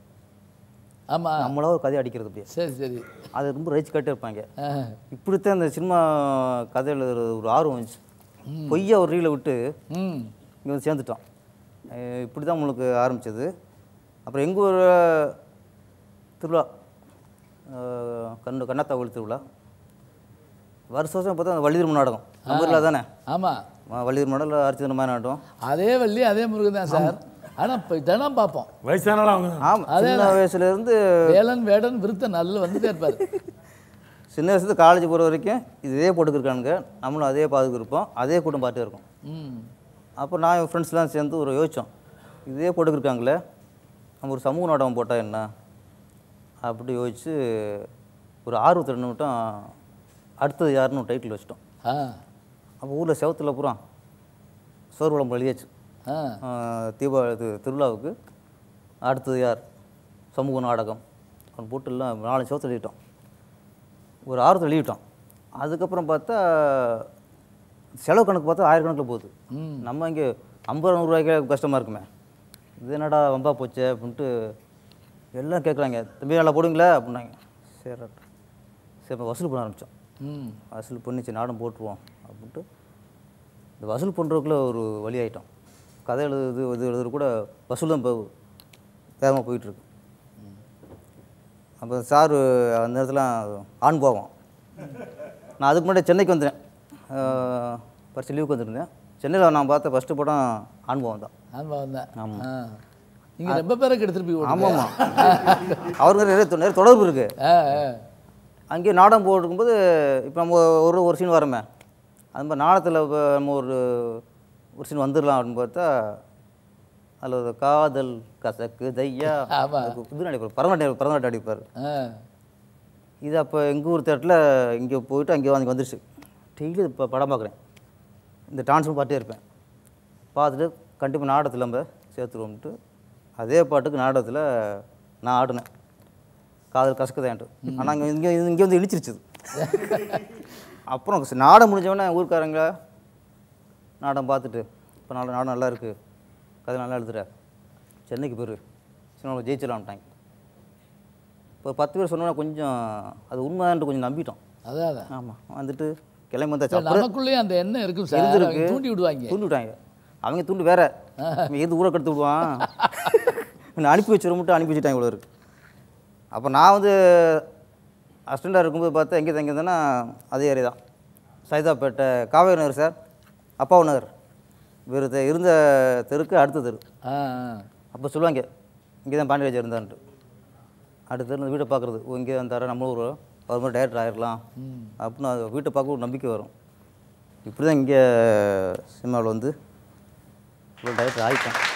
ஆமாம் நம்மளா ஒரு கதை அடிக்கிறது அப்படியே சரி சரி அதை ரொம்ப ரசிச்சு காட்டே இருப்பாங்க ஆ. இப்படித்தான் இந்த சினிமா கதையில் ஒரு ஆர்வம் வந்துச்சு பொய்யா ஒரு ரீலை விட்டு ம் இங்கே வந்து சேர்ந்துட்டோம் அஹ் இப்படி தான் உங்களுக்கு ஆரம்பிச்சது அப்புறம் எங்கள் ஊர் திருவிழா அஹ், கண்ணு கண்ணாத்தா கோயில் திருவிழா வருஷ வருஷம் பார்த்தா அந்த வள்ளி திரும்ப நாடகம் நம்ம ஊரில் தானே ஆமாம் ஆ, வள்ளி திரும்ப நாடகம் அரிசி திரும்ப நாடகம் அதே வள்ளி அதே முருகன் தான் சார் ஆனால் இப்போ தினம் பார்ப்போம் வயசானாலும் அவங்க ஆமாம் சின்ன வயசுலேருந்து வேலன் வேடன் விருத்தன் நல்ல வந்துட்டே இருப்பார் சின்ன வயசுல காலேஜ் போகிற வரைக்கும் இதே போட்டுக்கிருக்கானுங்க நம்மளும் அதே பாதுக்கு இருப்போம் அதே கூட்டம் பார்த்துட்டு இருக்கோம் ம் அப்போ நான் என் ஃப்ரெண்ட்ஸ்லாம் சேர்ந்து ஒரு யோசித்தோம் இதே போட்டுக்கிருக்காங்களே நம்ம ஒரு சமூக நாடகம் போட்டால் என்ன அப்படி யோசிச்சு ஒரு ஆர்வத்தை ரெண்டு மட்டும் அடுத்தது யாருன்னு ஒரு டைட்டில் வச்சிட்டோம் ஆ அப்போ ஊரில் செவத்துல பூரா சோறு குழம்பு எழுதியாச்சு ஆ ஆஹ் தீபாவளி இது திருவிழாவுக்கு அடுத்தது யார் சமூக நாடகம் அவன் போட்டு எல்லாம் நாலு சவத்தில் எழுதிட்டோம் ஒரு ஆர்வத்தில் எழுதிட்டோம் அதுக்கப்புறம் பார்த்தா செலவு கணக்கு பார்த்தா ஆயிரக்கணக்கில் போகுது நம்ம இங்கே ஐம்பது ரூபா நூறுரூவாய்க்கே கஷ்டமாக இருக்குமே இது என்னடா வம்பா போச்சே அப்படின்ட்டு எல்லாம் கேட்குறாங்க தம்பி நல்லா போடுங்களே அப்படின்னாங்க சரி சரி இப்போ வசூல் பண்ண ஆரம்பித்தோம் ம் வசூல் பண்ணிச்சு நாடம் போட்டுருவோம் அப்படின்ட்டு இந்த வசூல் பண்ணுறதுக்குள்ள ஒரு வழி ஆயிட்டோம் கதை எழுதுறது இது எழுதுறது கூட வசூல் தான் இப்போ வேகமாக போயிட்டுருக்கு அப்போ சார் அந்த நேரத்தில் ஆண் போவோம் நான் அதுக்கு முன்னாடி சென்னைக்கு வந்துட்டேன் பரிசு லீவுக்கு வந்திருந்தேன் சென்னையில் நான் பார்த்த ஃபஸ்ட்டு படம் ஆண் போவம் தான் ஆமா வந்தேன் ஆமா. ஆ நீங்கள் ரொம்ப பேரை கெடுத்துட்டு போய் ஆமாம் அவருக்கு நிறைய தொ- நிறைய தொடர்பு இருக்குது ஆ ஆ அங்கேயே நாடகம் போட்டுருக்கும்போது இப்போ நம்ம ஒரு ஒரு சீன் வரமே அது மாதிரி நாடகத்தில் இப்போ நம்ம ஒரு ஒரு சீன் வந்துடலாம் அப்படின்னு பார்த்தா அதில் ஒரு காதல் கசக்கு தையா ஆமா. அதுக்கு இது நடிப்பார் பரதநாட்டியம் பரதநாட்டியம் நடிப்பார் ஆ இது அப்போ எங்கள் ஊர் தேட்டரில் இங்கே போயிட்டு அங்கே வந்து வந்துருச்சு டெய்லி இப்போ படம் பார்க்குறேன் இந்த டான்ஸும் பாட்டே இருப்பேன் பார்த்துட்டு கண்டிப்பாக நாடகத்தில் நம்ம சேர்த்துருவோம்ட்டு அதே பாட்டுக்கு நாடகத்தில் நான் ஆடினேன் காதல் கசக்குதான்ட்டு ஆனால் அங்கே இங்கே இங்கே வந்து இழிச்சிருச்சுது அப்புறம் சரி, நாடகம் முடிஞ்சவொடனே ஊர்க்காரங்க நாடகம் பார்த்துட்டு இப்போ நாடகம் நாடகம் நல்லா இருக்குது கதை நல்லா எழுதுற சென்னைக்கு போயிரு சினிமாவில் ஜெயிச்சிடலாம்ட்டாங்க இப்போ பத்து பேர் சொன்னோன்னா கொஞ்சம் அது உண்மைதான்ட்டு கொஞ்சம் நம்பிட்டோம் அதான் அதான் ஆமாம் வந்துட்டு கிளம்பி வந்தாச்சு சார், அப்புறம் நமக்குள்ளேயும் அந்த எண்ணம் இருக்கும் சார் இருந்திருக்கு. அவங்க தூண்டி விடுவாங்க தூண்டி விட்டாங்க அவங்க தூண்டு வேற இவன் எது ஊரை கெடுத்து விடுவான் என்னை அனுப்பி வச்சிட மட்டும் அனுப்பி வச்சுட்டாங்க இவ்வளோ இருக்கு அப்போ நான் வந்து அசிஸ்டண்டாக இருக்கும்போது பார்த்தா எங்கே தங்கி இருந்தேன்னா அதே ஏரியா தான் சைதாப்பேட்டை காவேரி நகர் சார் அப்பாவு நகர் இவர் தெ- இருந்த தெருக்கு அடுத்த தெரு ஆ ஆ. அப்போ சொல்லுவாங்க இங்கே தான் பாண்டியராஜா இருந்தான்ட்டு அடுத்த தெரு வீட்டை பார்க்குறது ஓ இங்கே வந்தார நம்மளும் ஒரு ஒரு மாதிரி டைரக்டர் ஆயிடலாம் அப்படின்னு அது வீட்டை பார்க்க ஒரு நம்பிக்கை வரும் இப்படி தான் இங்கே சினிமாவில் வந்து ஒரு டைரக்டர் ஆகிட்டேன்